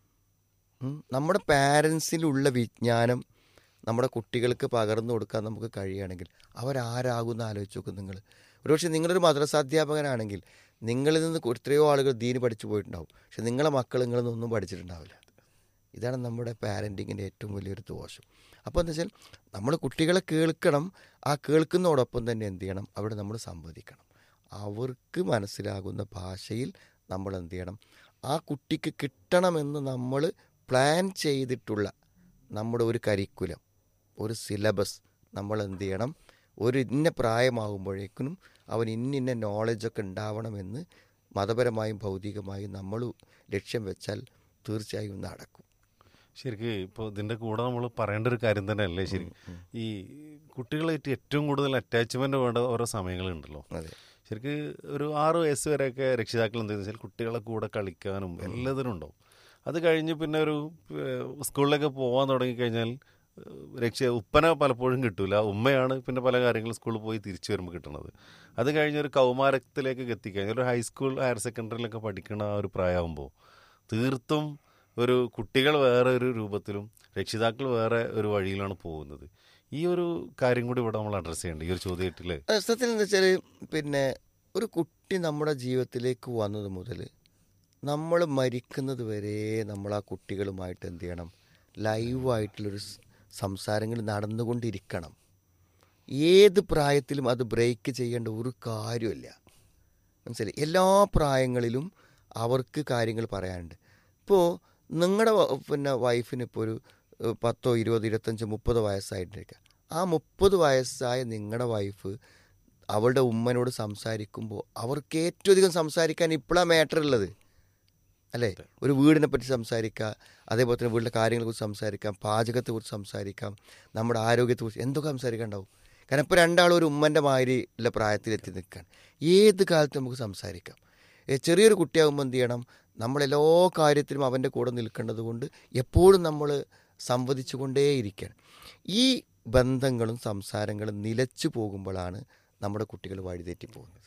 ഉം. നമ്മുടെ പാരൻസിലുള്ള വിജ്ഞാനം നമ്മുടെ കുട്ടികൾക്ക് പകർന്നു കൊടുക്കാൻ നമുക്ക് കഴിയുകയാണെങ്കിൽ അവരാരാകും എന്ന് ആലോചിച്ച് നോക്കും നിങ്ങൾ ഒരുപക്ഷെ നിങ്ങളൊരു മദ്രസ അധ്യാപകനാണെങ്കിൽ നിങ്ങളിൽ നിന്ന് എത്രയോ ആളുകൾ ദീന് പഠിച്ചു പോയിട്ടുണ്ടാവും പക്ഷെ നിങ്ങളെ മക്കൾ നിങ്ങളിൽ നിന്നൊന്നും പഠിച്ചിട്ടുണ്ടാവില്ല ഇതാണ് നമ്മുടെ പാരൻറ്റിങ്ങിൻ്റെ ഏറ്റവും വലിയൊരു ദോഷം അപ്പോൾ എന്താ വെച്ചാൽ നമ്മൾ കുട്ടികളെ കേൾക്കണം ആ കേൾക്കുന്നതോടൊപ്പം തന്നെ എന്ത് ചെയ്യണം അവിടെ നമ്മൾ സംവദിക്കണം അവർക്ക് മനസ്സിലാകുന്ന ഭാഷയിൽ നമ്മൾ എന്ത് ചെയ്യണം ആ കുട്ടിക്ക് കിട്ടണമെന്ന് നമ്മൾ പ്ലാൻ ചെയ്തിട്ടുള്ള നമ്മുടെ ഒരു കരിക്കുലം ഒരു സിലബസ് നമ്മൾ എന്ത് ചെയ്യണം ഒരു ഇന്ന പ്രായമാകുമ്പോഴേക്കും അവൻ ഇന്നിന്ന നോളജൊക്കെ ഉണ്ടാവണമെന്ന് മതപരമായും ഭൗതികമായും നമ്മൾ ലക്ഷ്യം വെച്ചാൽ തീർച്ചയായും നടക്കും ശരിക്കും ഇപ്പോൾ ഇതിൻ്റെ കൂടെ നമ്മൾ പറയേണ്ട ഒരു കാര്യം തന്നെയല്ലേ ശരി ഈ കുട്ടികളായിട്ട് ഏറ്റവും കൂടുതൽ അറ്റാച്ച്മെന്റ് വേണ്ട ഓരോ സമയങ്ങളുണ്ടല്ലോ അതെ ശരിക്ക് ഒരു ആറ് വയസ്സ് വരെയൊക്കെ രക്ഷിതാക്കൾ എന്താണെന്ന് വെച്ചാൽ കുട്ടികളെ കൂടെ കളിക്കാനും എല്ലാത്തിനും ഉണ്ടാവും അത് കഴിഞ്ഞ് പിന്നെ ഒരു ഏഹ്, സ്കൂളിലൊക്കെ പോകാൻ തുടങ്ങിക്കഴിഞ്ഞാൽ ഏഹ്, രക്ഷ ഉപ്പന പലപ്പോഴും കിട്ടൂല ഉമ്മയാണ് പിന്നെ പല കാര്യങ്ങളും സ്കൂളിൽ പോയി തിരിച്ചു വരുമ്പോൾ കിട്ടുന്നത് അത് കഴിഞ്ഞ് ഒരു കൗമാരത്തിലേക്ക് എത്തിക്കഴിഞ്ഞാൽ ഒരു ഹൈസ്കൂൾ ഹയർ സെക്കൻഡറിയിലൊക്കെ പഠിക്കുന്ന ആ ഒരു പ്രായമാകുമ്പോൾ തീർത്തും ഒരു കുട്ടികൾ വേറെ ഒരു രൂപത്തിലും രക്ഷിതാക്കൾ വേറെ ഒരു വഴിയിലാണ് പോകുന്നത് ഈ ഒരു കാര്യം കൂടി ഇവിടെ നമ്മൾ അഡ്രസ്സ് ചെയ്യേണ്ട ഈ ഒരു ചോദ്യത്തിൽ സത്യത്തിൽ എന്താ വെച്ചാൽ പിന്നെ ഒരു കുട്ടി നമ്മുടെ ജീവിതത്തിലേക്ക് വന്നത് മുതൽ നമ്മൾ മരിക്കുന്നത് വരെ നമ്മൾ ആ കുട്ടികളുമായിട്ട് എന്ത് ചെയ്യണം ലൈവായിട്ടുള്ളൊരു സ് സംസാരങ്ങൾ നടന്നുകൊണ്ടിരിക്കണം ഏത് പ്രായത്തിലും അത് ബ്രേക്ക് ചെയ്യേണ്ട ഒരു കാര്യമില്ല മനസ്സിലായി എല്ലാ പ്രായങ്ങളിലും അവർക്ക് കാര്യങ്ങൾ പറയാനുണ്ട് ഇപ്പോൾ നിങ്ങളുടെ പിന്നെ വൈഫിന് ഇപ്പോൾ ഒരു ഏഹ്, പത്തോ ഇരുപതോ ഇരുപത്തഞ്ചോ മുപ്പതോ വയസ്സായിട്ടിരിക്കുക ആ മുപ്പത് വയസ്സായ നിങ്ങളുടെ വൈഫ് അവളുടെ ഉമ്മനോട് സംസാരിക്കുമ്പോൾ അവർക്ക് ഏറ്റവും അധികം സംസാരിക്കാൻ ഇപ്പോഴാണ് മാറ്റർ ഉള്ളത് അല്ലേ ഒരു വീടിനെ പറ്റി സംസാരിക്കുക അതേപോലെ തന്നെ വീട്ടിലെ കാര്യങ്ങളെക്കുറിച്ച് സംസാരിക്കാം പാചകത്തെക്കുറിച്ച് സംസാരിക്കാം നമ്മുടെ ആരോഗ്യത്തെക്കുറിച്ച് എന്തൊക്കെ സംസാരിക്കാനുണ്ടാവും കാരണം ഇപ്പോൾ രണ്ടാളും ഒരു ഉമ്മൻ്റെ മാതിരി ഉള്ള പ്രായത്തിലെത്തി നിൽക്കുകയാണ് ഏത് കാലത്തും നമുക്ക് സംസാരിക്കാം ഏ, ചെറിയൊരു കുട്ടിയാകുമ്പോൾ എന്ത് ചെയ്യണം നമ്മളെല്ലാ കാര്യത്തിലും അവൻ്റെ കൂടെ നിൽക്കേണ്ടത് കൊണ്ട് എപ്പോഴും നമ്മൾ സംവദിച്ചു കൊണ്ടേയിരിക്കുകയാണ് ഈ ബന്ധങ്ങളും സംസാരങ്ങളും നിലച്ചു പോകുമ്പോഴാണ് നമ്മുടെ കുട്ടികൾ വഴിതെറ്റി പോകുന്നത്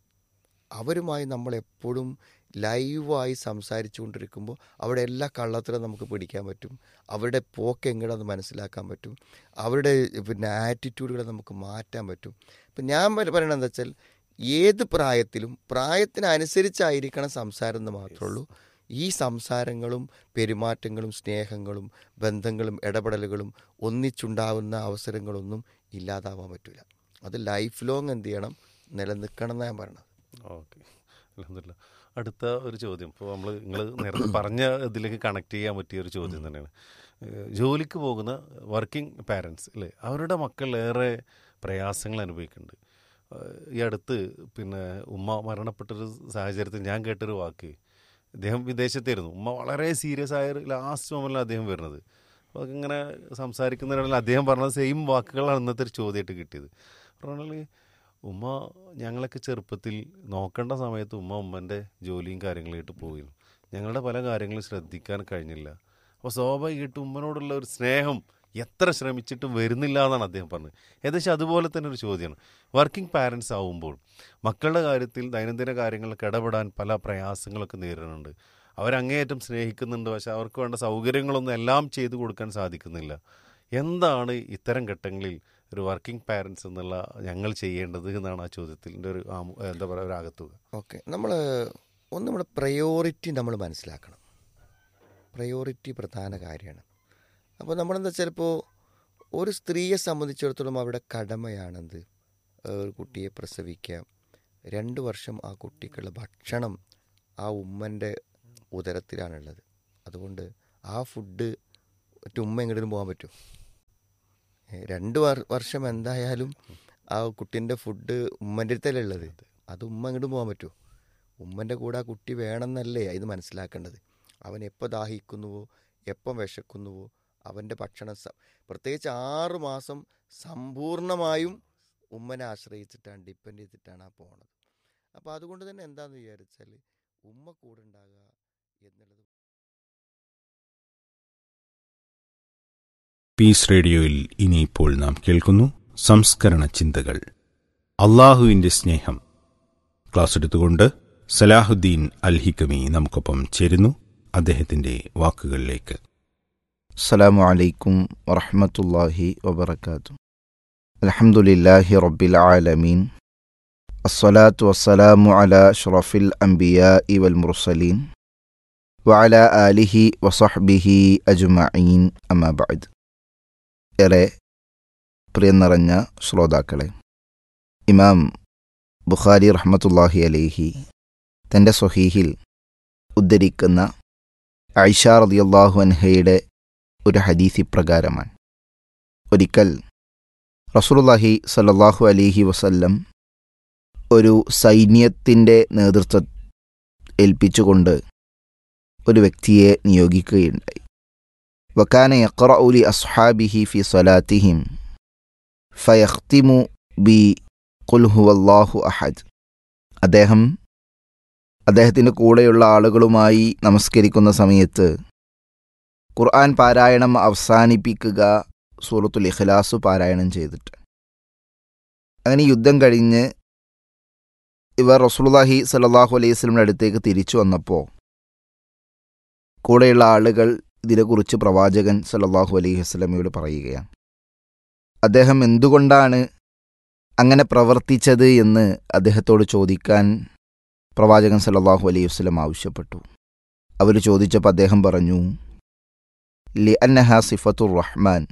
അവരുമായി നമ്മൾ എപ്പോഴും ലൈവായി സംസാരിച്ചു കൊണ്ടിരിക്കുമ്പോൾ അവിടെ എല്ലാ കള്ളത്തിലും നമുക്ക് പിടിക്കാൻ പറ്റും അവരുടെ പോക്ക് എങ്ങനെയാണെന്ന് മനസ്സിലാക്കാൻ പറ്റും അവരുടെ പിന്നെ ആറ്റിറ്റ്യൂഡുകളെ നമുക്ക് മാറ്റാൻ പറ്റും ഇപ്പം ഞാൻ പറ- പറയണത് എന്താ വെച്ചാൽ ഏത് പ്രായത്തിലും പ്രായത്തിനനുസരിച്ചായിരിക്കണം സംസാരം എന്ന് മാത്രമേ ഉള്ളൂ ഈ സംസാരങ്ങളും പെരുമാറ്റങ്ങളും സ്നേഹങ്ങളും ബന്ധങ്ങളും ഇടപെടലുകളും ഒന്നിച്ചുണ്ടാവുന്ന അവസരങ്ങളൊന്നും ഇല്ലാതാവാൻ പറ്റില്ല അത് ലൈഫ് ലോങ് എന്ത് ചെയ്യണം നിലനിൽക്കണം എന്നാണ് ഞാൻ പറയണത് ഓക്കെ അലഹമില്ല അടുത്ത ഒരു ചോദ്യം ഇപ്പോൾ നമ്മൾ നിങ്ങൾ നേരത്തെ പറഞ്ഞ ഇതിലേക്ക് കണക്ട് ചെയ്യാൻ പറ്റിയ ഒരു ചോദ്യം തന്നെയാണ് ഏഹ് ജോലിക്ക് പോകുന്ന വർക്കിംഗ് പാരൻസ് അല്ലേ അവരുടെ മക്കൾ ഏറെ പ്രയാസങ്ങൾ അനുഭവിക്കുന്നുണ്ട് ഏഹ് ഈ അടുത്ത് പിന്നെ ഉമ്മ മരണപ്പെട്ടൊരു സാഹചര്യത്തിൽ ഞാൻ കേട്ടൊരു വാക്ക് അദ്ദേഹം വിദേശത്തായിരുന്നു ഉമ്മ വളരെ സീരിയസ് ആയ ഒരു ലാസ്റ്റ് മൊമെന്റിലാണ് അദ്ദേഹം വരുന്നത് അപ്പോൾ ഇങ്ങനെ സംസാരിക്കുന്നതിനിടയിൽ അദ്ദേഹം പറഞ്ഞ സെയിം വാക്കുകളാണ് ഇന്നത്തെ ഒരു ചോദ്യമായിട്ട് കിട്ടിയത് പറഞ്ഞാൽ ഉമ്മ ഞങ്ങളൊക്കെ ചെറുപ്പത്തിൽ നോക്കേണ്ട സമയത്ത് ഉമ്മ ഉമ്മൻ്റെ ജോലിയും കാര്യങ്ങളായിട്ട് പോയിരുന്നു ഞങ്ങളുടെ പല കാര്യങ്ങളും ശ്രദ്ധിക്കാൻ കഴിഞ്ഞില്ല അപ്പോൾ സ്വാഭാവികമായിട്ടും ഉമ്മനോടുള്ള ഒരു സ്നേഹം എത്ര ശ്രമിച്ചിട്ടും വരുന്നില്ല എന്നാണ് അദ്ദേഹം പറഞ്ഞത് ഏകദേശം അതുപോലെ തന്നെ ഒരു ചോദ്യമാണ് വർക്കിംഗ് പാരൻസ് ആവുമ്പോൾ മക്കളുടെ കാര്യത്തിൽ ദൈനംദിന കാര്യങ്ങളിലൊക്കെ ഇടപെടാൻ പല പ്രയാസങ്ങളൊക്കെ നേരിടുന്നുണ്ട് അവരങ്ങേയറ്റം സ്നേഹിക്കുന്നുണ്ട് പക്ഷെ അവർക്ക് വേണ്ട സൗകര്യങ്ങളൊന്നും എല്ലാം ചെയ്തു കൊടുക്കാൻ സാധിക്കുന്നില്ല എന്താണ് ഇത്തരം ഘട്ടങ്ങളിൽ ഒരു വർക്കിംഗ് പാരൻസ് എന്നുള്ള ഞങ്ങൾ ചെയ്യേണ്ടത് എന്നാണ് ആ ചോദ്യത്തിൻ്റെ ഒരു ആമു- എന്താ പറയുക ഒരു ആകത്തുക ഓക്കെ നമ്മൾ ഒന്ന് നമ്മുടെ പ്രയോറിറ്റി നമ്മൾ മനസ്സിലാക്കണം പ്രയോറിറ്റി പ്രധാന കാര്യമാണ് അപ്പോൾ നമ്മളെന്താ ചിലപ്പോൾ ഒരു സ്ത്രീയെ സംബന്ധിച്ചിടത്തോളം അവരുടെ കടമയാണെന്ത് ഒരു കുട്ടിയെ പ്രസവിക്കുക രണ്ട് വർഷം ആ കുട്ടിക്കുള്ള ഭക്ഷണം ആ ഉമ്മൻ്റെ ഉദരത്തിലാണുള്ളത് അതുകൊണ്ട് ആ ഫുഡ് മറ്റു ഉമ്മ എങ്ങോട്ടും പോകാൻ പറ്റും ഏ, രണ്ട് വർ- വർഷം എന്തായാലും ആ കുട്ടീൻ്റെ ഫുഡ് ഉമ്മൻ്റെ അടുത്തല്ലേ ഉള്ളത് അത് ഉമ്മ എങ്ങോട്ടും പോകാൻ പറ്റുമോ ഉമ്മൻ്റെ കൂടെ ആ കുട്ടി വേണമെന്നല്ലേ ഇത് മനസ്സിലാക്കേണ്ടത് അവൻ എപ്പോൾ ദാഹിക്കുന്നുവോ എപ്പം വിശക്കുന്നുവോ അവൻ്റെ ഭക്ഷണം സ- പ്രത്യേകിച്ച് ആറ് മാസം സമ്പൂർണമായും ഉമ്മനെ ആശ്രയിച്ചിട്ടാണ് ഡിപ്പെൻഡ് ചെയ്തിട്ടാണ് ആ പോണത് അപ്പോൾ അതുകൊണ്ട് തന്നെ എന്താണെന്ന് വിചാരിച്ചാൽ ഉമ്മ കൂടെ ഉണ്ടാകുക എന്നുള്ളത് പീസ് റേഡിയോയിൽ ഇനിയിപ്പോൾ നാം കേൾക്കുന്നു സംസ്കരണ ചിന്തകൾ അള്ളാഹുവിൻ്റെ സ്നേഹം ക്ലാസ് എടുത്തുകൊണ്ട് സലാഹുദ്ദീൻ അൽ ഹിക്കമി നമുക്കൊപ്പം ചേരുന്നു അദ്ദേഹത്തിന്റെ വാക്കുകളിലേക്ക് السلام عليكم ورحمة الله وبركاته الحمد لله رب العالمين الصلاة والسلام على أشرف الأنبياء والمرسلين وعلى آله وصحبه أجمعين أما بعد ഏറെ പ്രിയം നിറഞ്ഞ ശ്രോതാക്കളെ ഇമാം ബുഖാരി റഹ്മത്തുല്ലാഹി അലേഹി തൻ്റെ സ്വഹീഹിൽ ഉദ്ധരിക്കുന്ന ഐഷ റളിയല്ലാഹു അൻഹയുടെ ഒരു ഹദീസി പ്രകാരമാണ് ഒരിക്കൽ റസൂലുള്ളാഹി സല്ലല്ലാഹു അലൈഹി വസല്ലം ഒരു സൈന്യത്തിൻ്റെ നേതൃത്വം ഏൽപ്പിച്ചുകൊണ്ട് ഒരു വ്യക്തിയെ നിയോഗിക്കുകയുണ്ടായി വക്കാന യഖറഉ ലി അസ്ഹാബിഹി ഫി സ്വലാത്തിഹിം ഫയഖ്തിമു ബി ഖുൽ ഹുവല്ലാഹു അഹദ് അദ്ദേഹം അദ്ദേഹത്തിൻ്റെ കൂടെയുള്ള ആളുകളുമായി നമസ്കരിക്കുന്ന സമയത്ത് ഖുർആൻ പാരായണം അവസാനിപ്പിക്കുക സൂറത്തുൽ ഇഖ്ലാസ് പാരായണം ചെയ്തിട്ട് അങ്ങനെ യുദ്ധം കഴിഞ്ഞ് ഇവർ റസൂലുള്ളാഹി സല്ലല്ലാഹു അലൈഹി വസല്ലമയുടെ അടുത്തേക്ക് തിരിച്ചു വന്നപ്പോൾ കൂടെയുള്ള ആളുകൾ ഇതിനെക്കുറിച്ച് പ്രവാചകൻ സല്ലല്ലാഹു അലൈഹി വസല്ലമയോട് പറയുകയാണ് അദ്ദേഹം എന്തുകൊണ്ടാണ് അങ്ങനെ പ്രവർത്തിച്ചത് എന്ന് അദ്ദേഹത്തോട് ചോദിക്കാൻ പ്രവാചകൻ സല്ലല്ലാഹു അലൈഹി വസല്ലം ആവശ്യപ്പെട്ടു അവർ ചോദിച്ചപ്പോൾ അദ്ദേഹം പറഞ്ഞു لأنها صفة الرحمن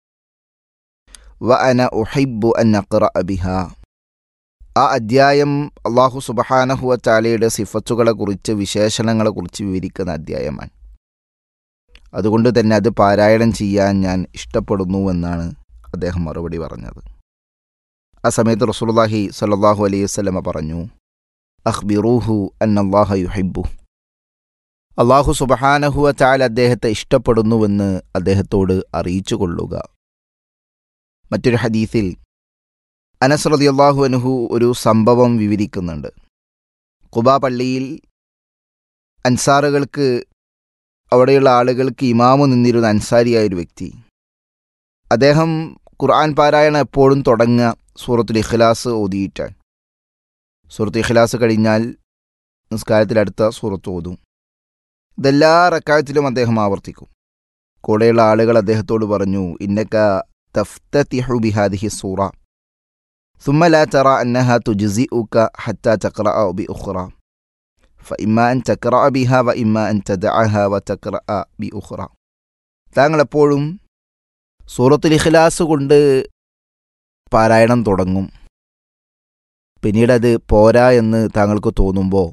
وأنا أحب أن أقرأ بها ആ അധ്യായം അള്ളാഹു സുബഹാനഹുവ ചാലയുടെ സിഫത്തുകളെക്കുറിച്ച് വിശേഷണങ്ങളെക്കുറിച്ച് വിവരിക്കുന്ന അധ്യായമാണ് അതുകൊണ്ട് തന്നെ അത് പാരായണം ചെയ്യാൻ ഞാൻ ഇഷ്ടപ്പെടുന്നുവെന്നാണ് അദ്ദേഹം മറുപടി പറഞ്ഞത് ആ സമയത്ത് റസൂലുള്ളാഹി സ്വല്ലല്ലാഹു അലൈഹി വസല്ലമ പറഞ്ഞു അഖ്ബിറൂഹു അന്നല്ലാഹ യുഹിബ്ബു അള്ളാഹു സുബഹാനഹുവ ചാൽ അദ്ദേഹത്തെ ഇഷ്ടപ്പെടുന്നുവെന്ന് അദ്ദേഹത്തോട് അറിയിച്ചു കൊള്ളുക മറ്റൊരു ഹദീസിൽ അനസ് റളിയല്ലാഹു അൻഹു ഒരു സംഭവം വിവരിക്കുന്നുണ്ട് കുബാ പള്ളിയിൽ അൻസാറുകൾക്ക് അവിടെയുള്ള ആളുകൾക്ക് ഇമാമു നിന്നിരുന്ന അൻസാരിയായ ഒരു വ്യക്തി അദ്ദേഹം ഖുർആൻ പാരായണം എപ്പോഴും തുടങ്ങുക സൂറത്തുൽ ഇഖ്ലാസ് ഓതിയിട്ടാണ് സൂറത്ത് ഇഖ്ലാസ് കഴിഞ്ഞാൽ നിസ്കാരത്തിലടുത്ത സൂറത്ത് ഓതും ഇതെല്ലാ റക്കായത്തിലും അദ്ദേഹം ആവർത്തിക്കും കൂടെയുള്ള ആളുകൾ അദ്ദേഹത്തോട് പറഞ്ഞു ഇന്നക്ക തഫ്തതിഹു ബിഹാദിഹി സൂറ ثم لا ترى أنها تجزئك حتى تقرأ بأخرى فإما أن تقرأ بها وإما أن تدعها وتقرأ بأخرى താങ്കൾ എപ്പോഴും സൂറത്തുൽ ഇഖ്ലാസ് കൊണ്ട് പാരായണം തുടങ്ങും പിന്നീട് അത് പോരാ എന്ന് താങ്കൾക്ക് തോന്നുമ്പോൾ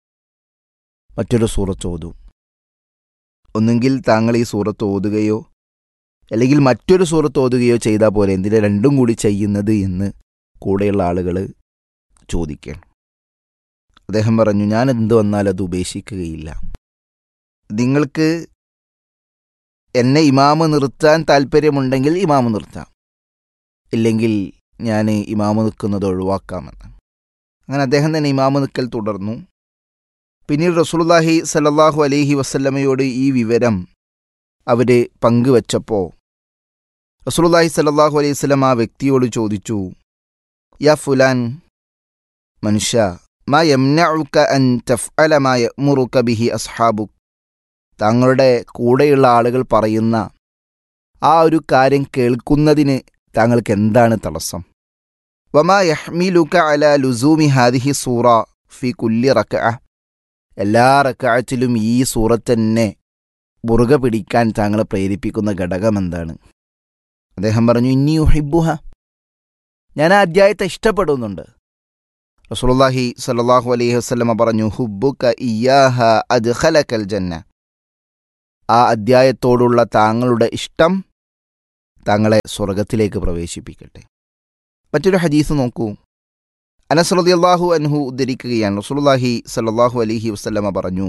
മറ്റൊരു സൂറത്ത് ഓതും ഒന്നുകിൽ താങ്കൾ ഈ സൂറത്ത് ഓതുകയോ അല്ലെങ്കിൽ മറ്റൊരു സൂറത്ത് ഓതുകയോ ചെയ്താൽ പോലെ എന്തിനാ രണ്ടും കൂടി ചെയ്യുന്നത് എന്ന് കൂടെയുള്ള ആളുകൾ ചോദിക്കണം അദ്ദേഹം പറഞ്ഞു ഞാൻ എന്ത് വന്നാലും അത് ഉപേക്ഷിക്കുകയില്ല നിങ്ങൾക്ക് എന്നെ ഇമാമ് നിർത്താൻ താല്പര്യമുണ്ടെങ്കിൽ ഇമാമ് നിർത്താം ഇല്ലെങ്കിൽ ഞാൻ ഇമാമ് നിൽക്കുന്നത് ഒഴിവാക്കാമെന്ന് അങ്ങനെ അദ്ദേഹം തന്നെ ഇമാമ് നിൽക്കൽ തുടർന്നു പിന്നീട് റസൂലുള്ളാഹി സല്ലല്ലാഹു അലൈഹി വസല്ലമയോട് ഈ വിവരം അവർ പങ്കുവച്ചപ്പോൾ റസൂലുള്ളാഹി സല്ലല്ലാഹു അലൈഹി വസല്ലം ആ വ്യക്തിയോട് ചോദിച്ചു യാ ഫുലാൻ മനുഷ്യ മാ യംനഉക അൻ തഫ്അല മാ യഅ്മുറുക ബിഹി അസ്ഹാബുക് താങ്കളുടെ കൂടെയുള്ള ആളുകൾ പറയുന്ന ആ ഒരു കാര്യം കേൾക്കുന്നതിന് താങ്കൾക്ക് എന്താണ് തടസ്സം വമാ യഹ്മിലുക അല ലുസൂമി ഹാദിഹി സൂറ ഫി കുല്ലി റക്അ എല്ലാ റക്കാഴത്തിലും ഈ സൂറത്ത് തന്നെ മുറുകെ പിടിക്കാൻ താങ്കളെ പ്രേരിപ്പിക്കുന്ന ഘടകം എന്താണ് അദ്ദേഹം പറഞ്ഞു ഇന്നി യുഹിബുഹ ഞാൻ ആ അധ്യായത്തെ ഇഷ്ടപ്പെടുന്നുണ്ട് റസൂലുള്ളാഹി സല്ലല്ലാഹു അലൈഹി വസല്ലമ പറഞ്ഞു ഹുബ്ബുക ഇയ്യാഹ അദ്ഖലക്കൽ ജന്ന ആ അദ്ധ്യായത്തോടുള്ള താങ്കളുടെ ഇഷ്ടം താങ്കളെ സ്വർഗത്തിലേക്ക് പ്രവേശിപ്പിക്കട്ടെ മറ്റൊരു ഹദീസ് നോക്കൂ അനസ് റളിയല്ലാഹു അൻഹു ഉദ്ധരിക്കുകയാണ് റസൂലുള്ളാഹി സല്ലല്ലാഹു അലൈഹി വസല്ലമ പറഞ്ഞു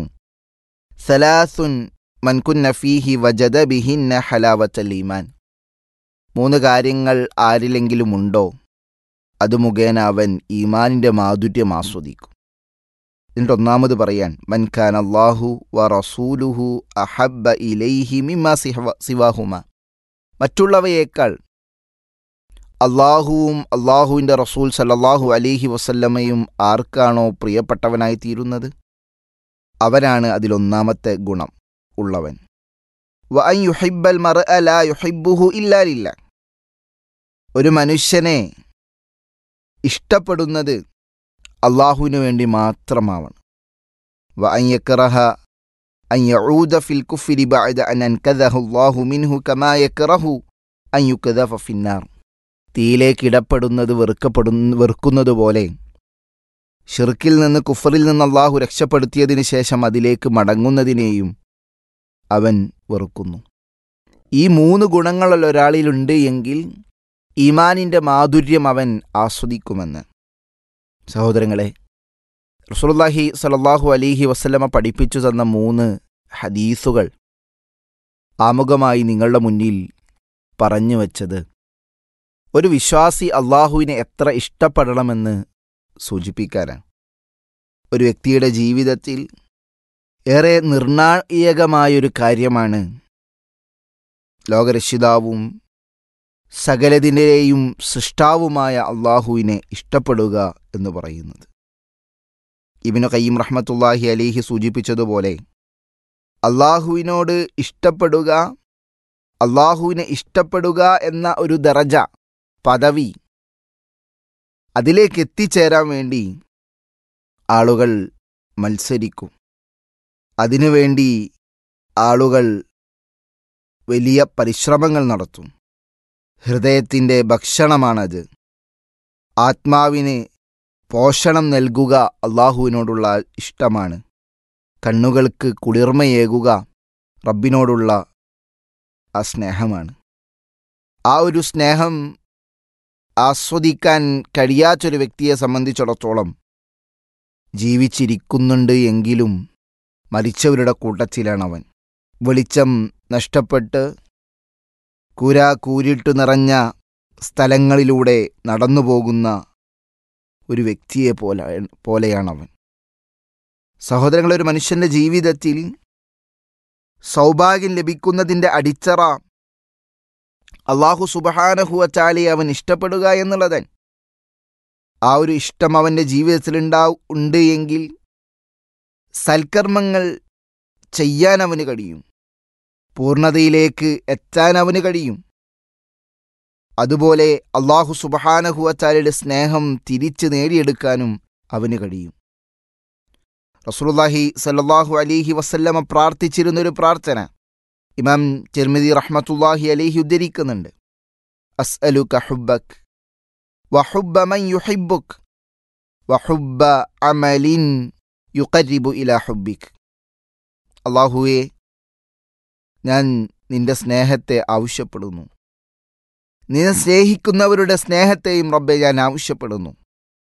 സലാസുൻ മൻ കുന്ന ഫീഹി വജദ ബിഹിന്ന ഹലാവത്തൽ ഈമാൻ മൂന്ന് കാര്യങ്ങൾ ആരിലെങ്കിലും ഉണ്ടോ അത് മുഖേന അവൻ ഈമാനിന്റെ മാധുര്യം ആസ്വദിക്കും എന്നിട്ട് ഒന്നാമത് പറയാൻ മൻ ഖാൻ അള്ളാഹു വ റസൂലുഹു അഹബ്ബ ഇലൈഹി മിമ്മ സിഹവ- സിവാഹുമ മറ്റുള്ളവയേക്കാൾ അള്ളാഹുവും അള്ളാഹുവിൻ്റെ റസൂൽ സല്ലല്ലാഹു അലൈഹി വസല്ലമയും ആർക്കാണോ പ്രിയപ്പെട്ടവനായി തീരുന്നത് അവനാണ് അതിലൊന്നാമത്തെ ഗുണം ഉള്ളവൻ വ അൻ യുഹിബ്ബൽ മർഅ ലാ യുഹിബ്ബുഹു ഇല്ലാ ലില്ല ഒരു മനുഷ്യനെ ഇഷ്ടപ്പെടുന്നത് അള്ളാഹുവിനു വേണ്ടി മാത്രമാവണം വ അൻ യക്റഹ അൻ യഊദ ഫിൽ കുഫ്രി ബഅദ അൻ അൻകദഹു അല്ലാഹു മിൻഹു കമാ യക്റഹു അൻ യുക്ദഫ ഫിന്നാർ തീയിലേക്ക് ഇടപ്പെടുന്നത് വെറുക്കപ്പെടുന്ന വെറുക്കുന്നത് പോലെ ഷിർക്കിൽ നിന്ന് കുഫറിൽ നിന്ന് അള്ളാഹു രക്ഷപ്പെടുത്തിയതിനു ശേഷം അതിലേക്ക് മടങ്ങുന്നതിനെയും അവൻ വെറുക്കുന്നു ഈ മൂന്ന് ഗുണങ്ങളിൽ ഒരാളിലുണ്ട് എങ്കിൽ ഈമാനിൻ്റെ മാധുര്യം അവൻ ആസ്വദിക്കുമെന്ന് സഹോദരങ്ങളെ റസൂലുള്ളാഹി സ്വല്ലല്ലാഹു അലൈഹി വസല്ലമ പഠിപ്പിച്ചു തന്ന മൂന്ന് ഹദീസുകൾ ആമുഖമായി നിങ്ങളുടെ മുന്നിൽ പറഞ്ഞു വച്ചത് ഒരു വിശ്വാസി അള്ളാഹുവിനെ എത്ര ഇഷ്ടപ്പെടണമെന്ന് സൂചിപ്പിക്കാനാണ് ഒരു വ്യക്തിയുടെ ജീവിതത്തിൽ ഏറെ നിർണായകമായൊരു കാര്യമാണ് ലോകരക്ഷിതാവും സകലതിൻ്റെയും സൃഷ്ടാവുമായ അള്ളാഹുവിനെ ഇഷ്ടപ്പെടുക എന്ന് പറയുന്നത് ഇബിനു കയ്യം റഹ്മത്തുല്ലാഹി അലിഹി സൂചിപ്പിച്ചതുപോലെ അള്ളാഹുവിനോട് ഇഷ്ടപ്പെടുക അള്ളാഹുവിനെ ഇഷ്ടപ്പെടുക എന്ന ഒരു ദറജ പദവി അതിലേക്ക് എത്തിച്ചേരാൻ വേണ്ടി ആളുകൾ മത്സരിക്കും അതിനുവേണ്ടി ആളുകൾ വലിയ പരിശ്രമങ്ങൾ നടത്തും ഹൃദയത്തിൻ്റെ ഭക്ഷണമാണത് ആത്മാവിന് പോഷണം നൽകുക അള്ളാഹുവിനോടുള്ള ഇഷ്ടമാണ് കണ്ണുകൾക്ക് കുളിർമയേകുക റബ്ബിനോടുള്ള ആ സ്നേഹമാണ് ആ ഒരു സ്നേഹം ആസ്വദിക്കാൻ കഴിയാത്തൊരു വ്യക്തിയെ സംബന്ധിച്ചിടത്തോളം ജീവിച്ചിരിക്കുന്നുണ്ട് എങ്കിലും മരിച്ചവരുടെ കൂട്ടത്തിലാണവൻ വെളിച്ചം നഷ്ടപ്പെട്ട് കൂര കൂരിട്ടു നിറഞ്ഞ സ്ഥലങ്ങളിലൂടെ നടന്നു പോകുന്ന ഒരു വ്യക്തിയെ പോലെ പോലെയാണവൻ സഹോദരങ്ങളെ ഒരു മനുഷ്യന്റെ ജീവിതത്തിൽ സൗഭാഗ്യം ലഭിക്കുന്നതിൻ്റെ അടിത്തറ അള്ളാഹു സുബഹാനഹുവച്ചാലെ അവൻ ഇഷ്ടപ്പെടുക എന്നുള്ളതൻ ആ ഒരു ഇഷ്ടം അവൻ്റെ ജീവിതത്തിലുണ്ടാവും ഉണ്ട് എങ്കിൽ സൽക്കർമ്മങ്ങൾ ചെയ്യാൻ അവന് കഴിയും പൂർണ്ണതയിലേക്ക് എത്താൻ അവന് കഴിയും അതുപോലെ അള്ളാഹു സുബഹാനഹുവച്ചാലയുടെ സ്നേഹം തിരിച്ച് നേടിയെടുക്കാനും അവന് കഴിയും റസൂലുള്ളാഹി സല്ലല്ലാഹു അലൈഹി വസല്ലമ പ്രാർത്ഥിച്ചിരുന്നൊരു പ്രാർത്ഥന ഇമാം തിർമിദി റഹ്മത്തുള്ളാഹി അലൈഹി ഉദ്ധരിക്കുന്നുണ്ട് അസ്അലുക ഹുബ്ബക് വഹുബ്ബ മൻ യുഹിബ്ബുക് വഹുബ്ബ അമലിൻ യുഖരിബു ഇലാ ഹുബ്ബിക് അള്ളാഹുവേ ഞാൻ നിന്റെ സ്നേഹത്തെ ആവശ്യപ്പെടുന്നു നിന്നെ സ്നേഹിക്കുന്നവരുടെ സ്നേഹത്തെയും റബ്ബെ ഞാൻ ആവശ്യപ്പെടുന്നു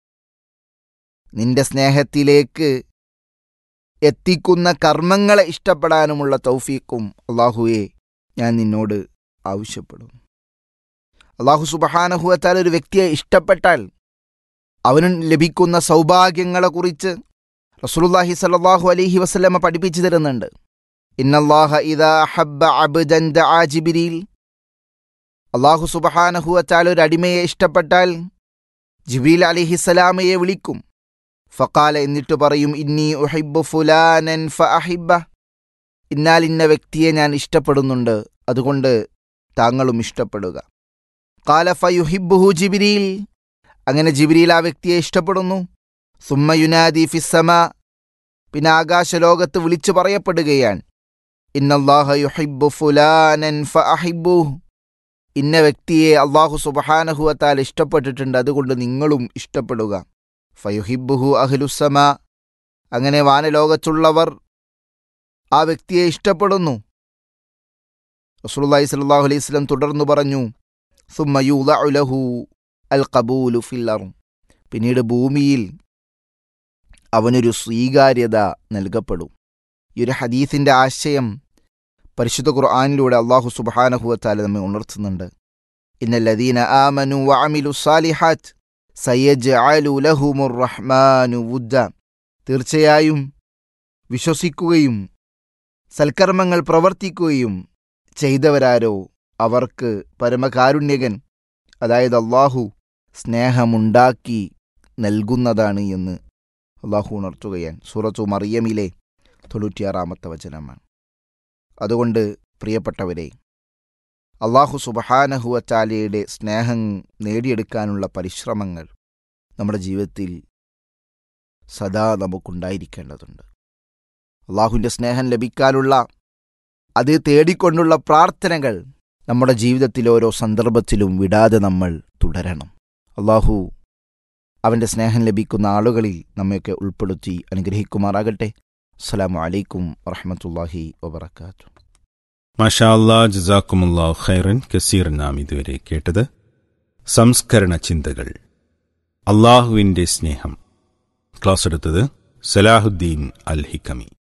നിന്റെ സ്നേഹത്തിലേക്ക് എത്തിക്കുന്ന കർമ്മങ്ങളെ ഇഷ്ടപ്പെടാനുമുള്ള തൗഫീക്കും അള്ളാഹുവെ ഞാൻ നിന്നോട് ആവശ്യപ്പെടുന്നു അള്ളാഹു സുബഹാനഹുവത്താൽ ഒരു വ്യക്തിയെ ഇഷ്ടപ്പെട്ടാൽ അവന് ലഭിക്കുന്ന സൗഭാഗ്യങ്ങളെക്കുറിച്ച് റസൂലുള്ളാഹി സല്ലല്ലാഹു അലൈഹി വസല്ലമ പഠിപ്പിച്ചു തരുന്നുണ്ട് ഇന്നല്ലാഹ ഇദാ ഹബ്ബ അബ്ദൻ ദആ ജിബ്രീൽ അള്ളാഹു സുബഹാനഹുവത്താൽ ഒരു അടിമയെ ഇഷ്ടപ്പെട്ടാൽ ജിബ്രീൽ അലിഹിസലാമയെ വിളിക്കും ഫക്കാല എന്നിട്ട് പറയും ഇന്നി ഉഹിബ്ബു ഫുലാനൻ ഫ അഹിബ്ബ ഇന്നാൽ ഇന്ന വ്യക്തിയെ ഞാൻ ഇഷ്ടപ്പെടുന്നുണ്ട് അതുകൊണ്ട് താങ്കളും ഇഷ്ടപ്പെടുക കാല ഫ യുഹിബ്ബുഹു ജിബിരിയിൽ അങ്ങനെ ജിബിരിയിൽ ആ വ്യക്തിയെ ഇഷ്ടപ്പെടുന്നു സുമ്മ യുനാദി ഫിസ്സമ പിന്നെ ആകാശലോകത്ത് വിളിച്ചു പറയപ്പെടുകയാണ് ഇന്നല്ലാഹ യുഹിബ്ബു ഫുലാനൻ ഫ അഹിബ്ബു ഇന്ന വ്യക്തിയെ അള്ളാഹു സുബഹാനഹുവത്താൽ ഇഷ്ടപ്പെട്ടിട്ടുണ്ട് അതുകൊണ്ട് നിങ്ങളും ഇഷ്ടപ്പെടുക ഫയുഹിബുഹു അഹ്ലുസമ അങ്ങനെ വാനലോകത്തുള്ളവർ ആ വ്യക്തിയെ ഇഷ്ടപ്പെടുന്നു റസൂലുള്ളാഹി സ്വല്ലല്ലാഹു അലൈഹി വസല്ലം തുടർന്നു പറഞ്ഞു സുമ്മ യൂദഉ ലഹു അൽ ഖബൂലു ഫിൽ അർദ് പിന്നീട് ഭൂമിയിൽ അവനൊരു സ്വീകാര്യത നൽകപ്പെടും ഈ ഒരു ഹദീസിന്റെ ആശയം പരിശുദ്ധ ഖുർആാനിലൂടെ അള്ളാഹു സുബാനഹുവത്താല നമ്മെ ഉണർത്തുന്നുണ്ട് ഇന്നല്ലദീന ആമനു വഅമിലു സാലിഹാത്ത് സയ്യജ്അലു ലഹുമുർ റഹ്മാനു വുദ്ദ തീർച്ചയായും വിശ്വസിക്കുകയും സൽക്കർമ്മങ്ങൾ പ്രവർത്തിക്കുകയും ചെയ്തവരാരോ അവർക്ക് പരമകാരുണ്യകൻ അതായത് അള്ളാഹു സ്നേഹമുണ്ടാക്കി നൽകുന്നതാണ് എന്ന് അള്ളാഹു ഉണർത്തുകയാണ് സൂറത്തു മറിയമിലെ തൊണ്ണൂറ്റിയാറാമത്തെ വചനമാണ് അതുകൊണ്ട് പ്രിയപ്പെട്ടവരെ അള്ളാഹു സുബഹാനഹുവച്ചാലയുടെ സ്നേഹം നേടിയെടുക്കാനുള്ള പരിശ്രമങ്ങൾ നമ്മുടെ ജീവിതത്തിൽ സദാ നമുക്കുണ്ടായിരിക്കേണ്ടതുണ്ട് അള്ളാഹുവിൻ്റെ സ്നേഹം ലഭിക്കാനുള്ള അത് തേടിക്കൊണ്ടുള്ള പ്രാർത്ഥനകൾ നമ്മുടെ ജീവിതത്തിൽ ഓരോ സന്ദർഭത്തിലും വിടാതെ നമ്മൾ തുടരണം അള്ളാഹു അവൻ്റെ സ്നേഹം ലഭിക്കുന്ന ആളുകളിൽ നമ്മയൊക്കെ ഉൾപ്പെടുത്തി അനുഗ്രഹിക്കുമാറാകട്ടെ അസ്സലാമു അലൈക്കും വറഹമത്തല്ലാഹി വബർക്കാത്തു മാഷാ അല്ലാ ജസാക്കുമുല്ലാ ഖൈറൻ കസീർ നാം ഇതുവരെ കേട്ടത് സംസ്കരണ ചിന്തകൾ അള്ളാഹുവിൻ്റെ സ്നേഹം ക്ലാസ് എടുത്തത് സലാഹുദ്ദീൻ അൽ ഹിക്കമി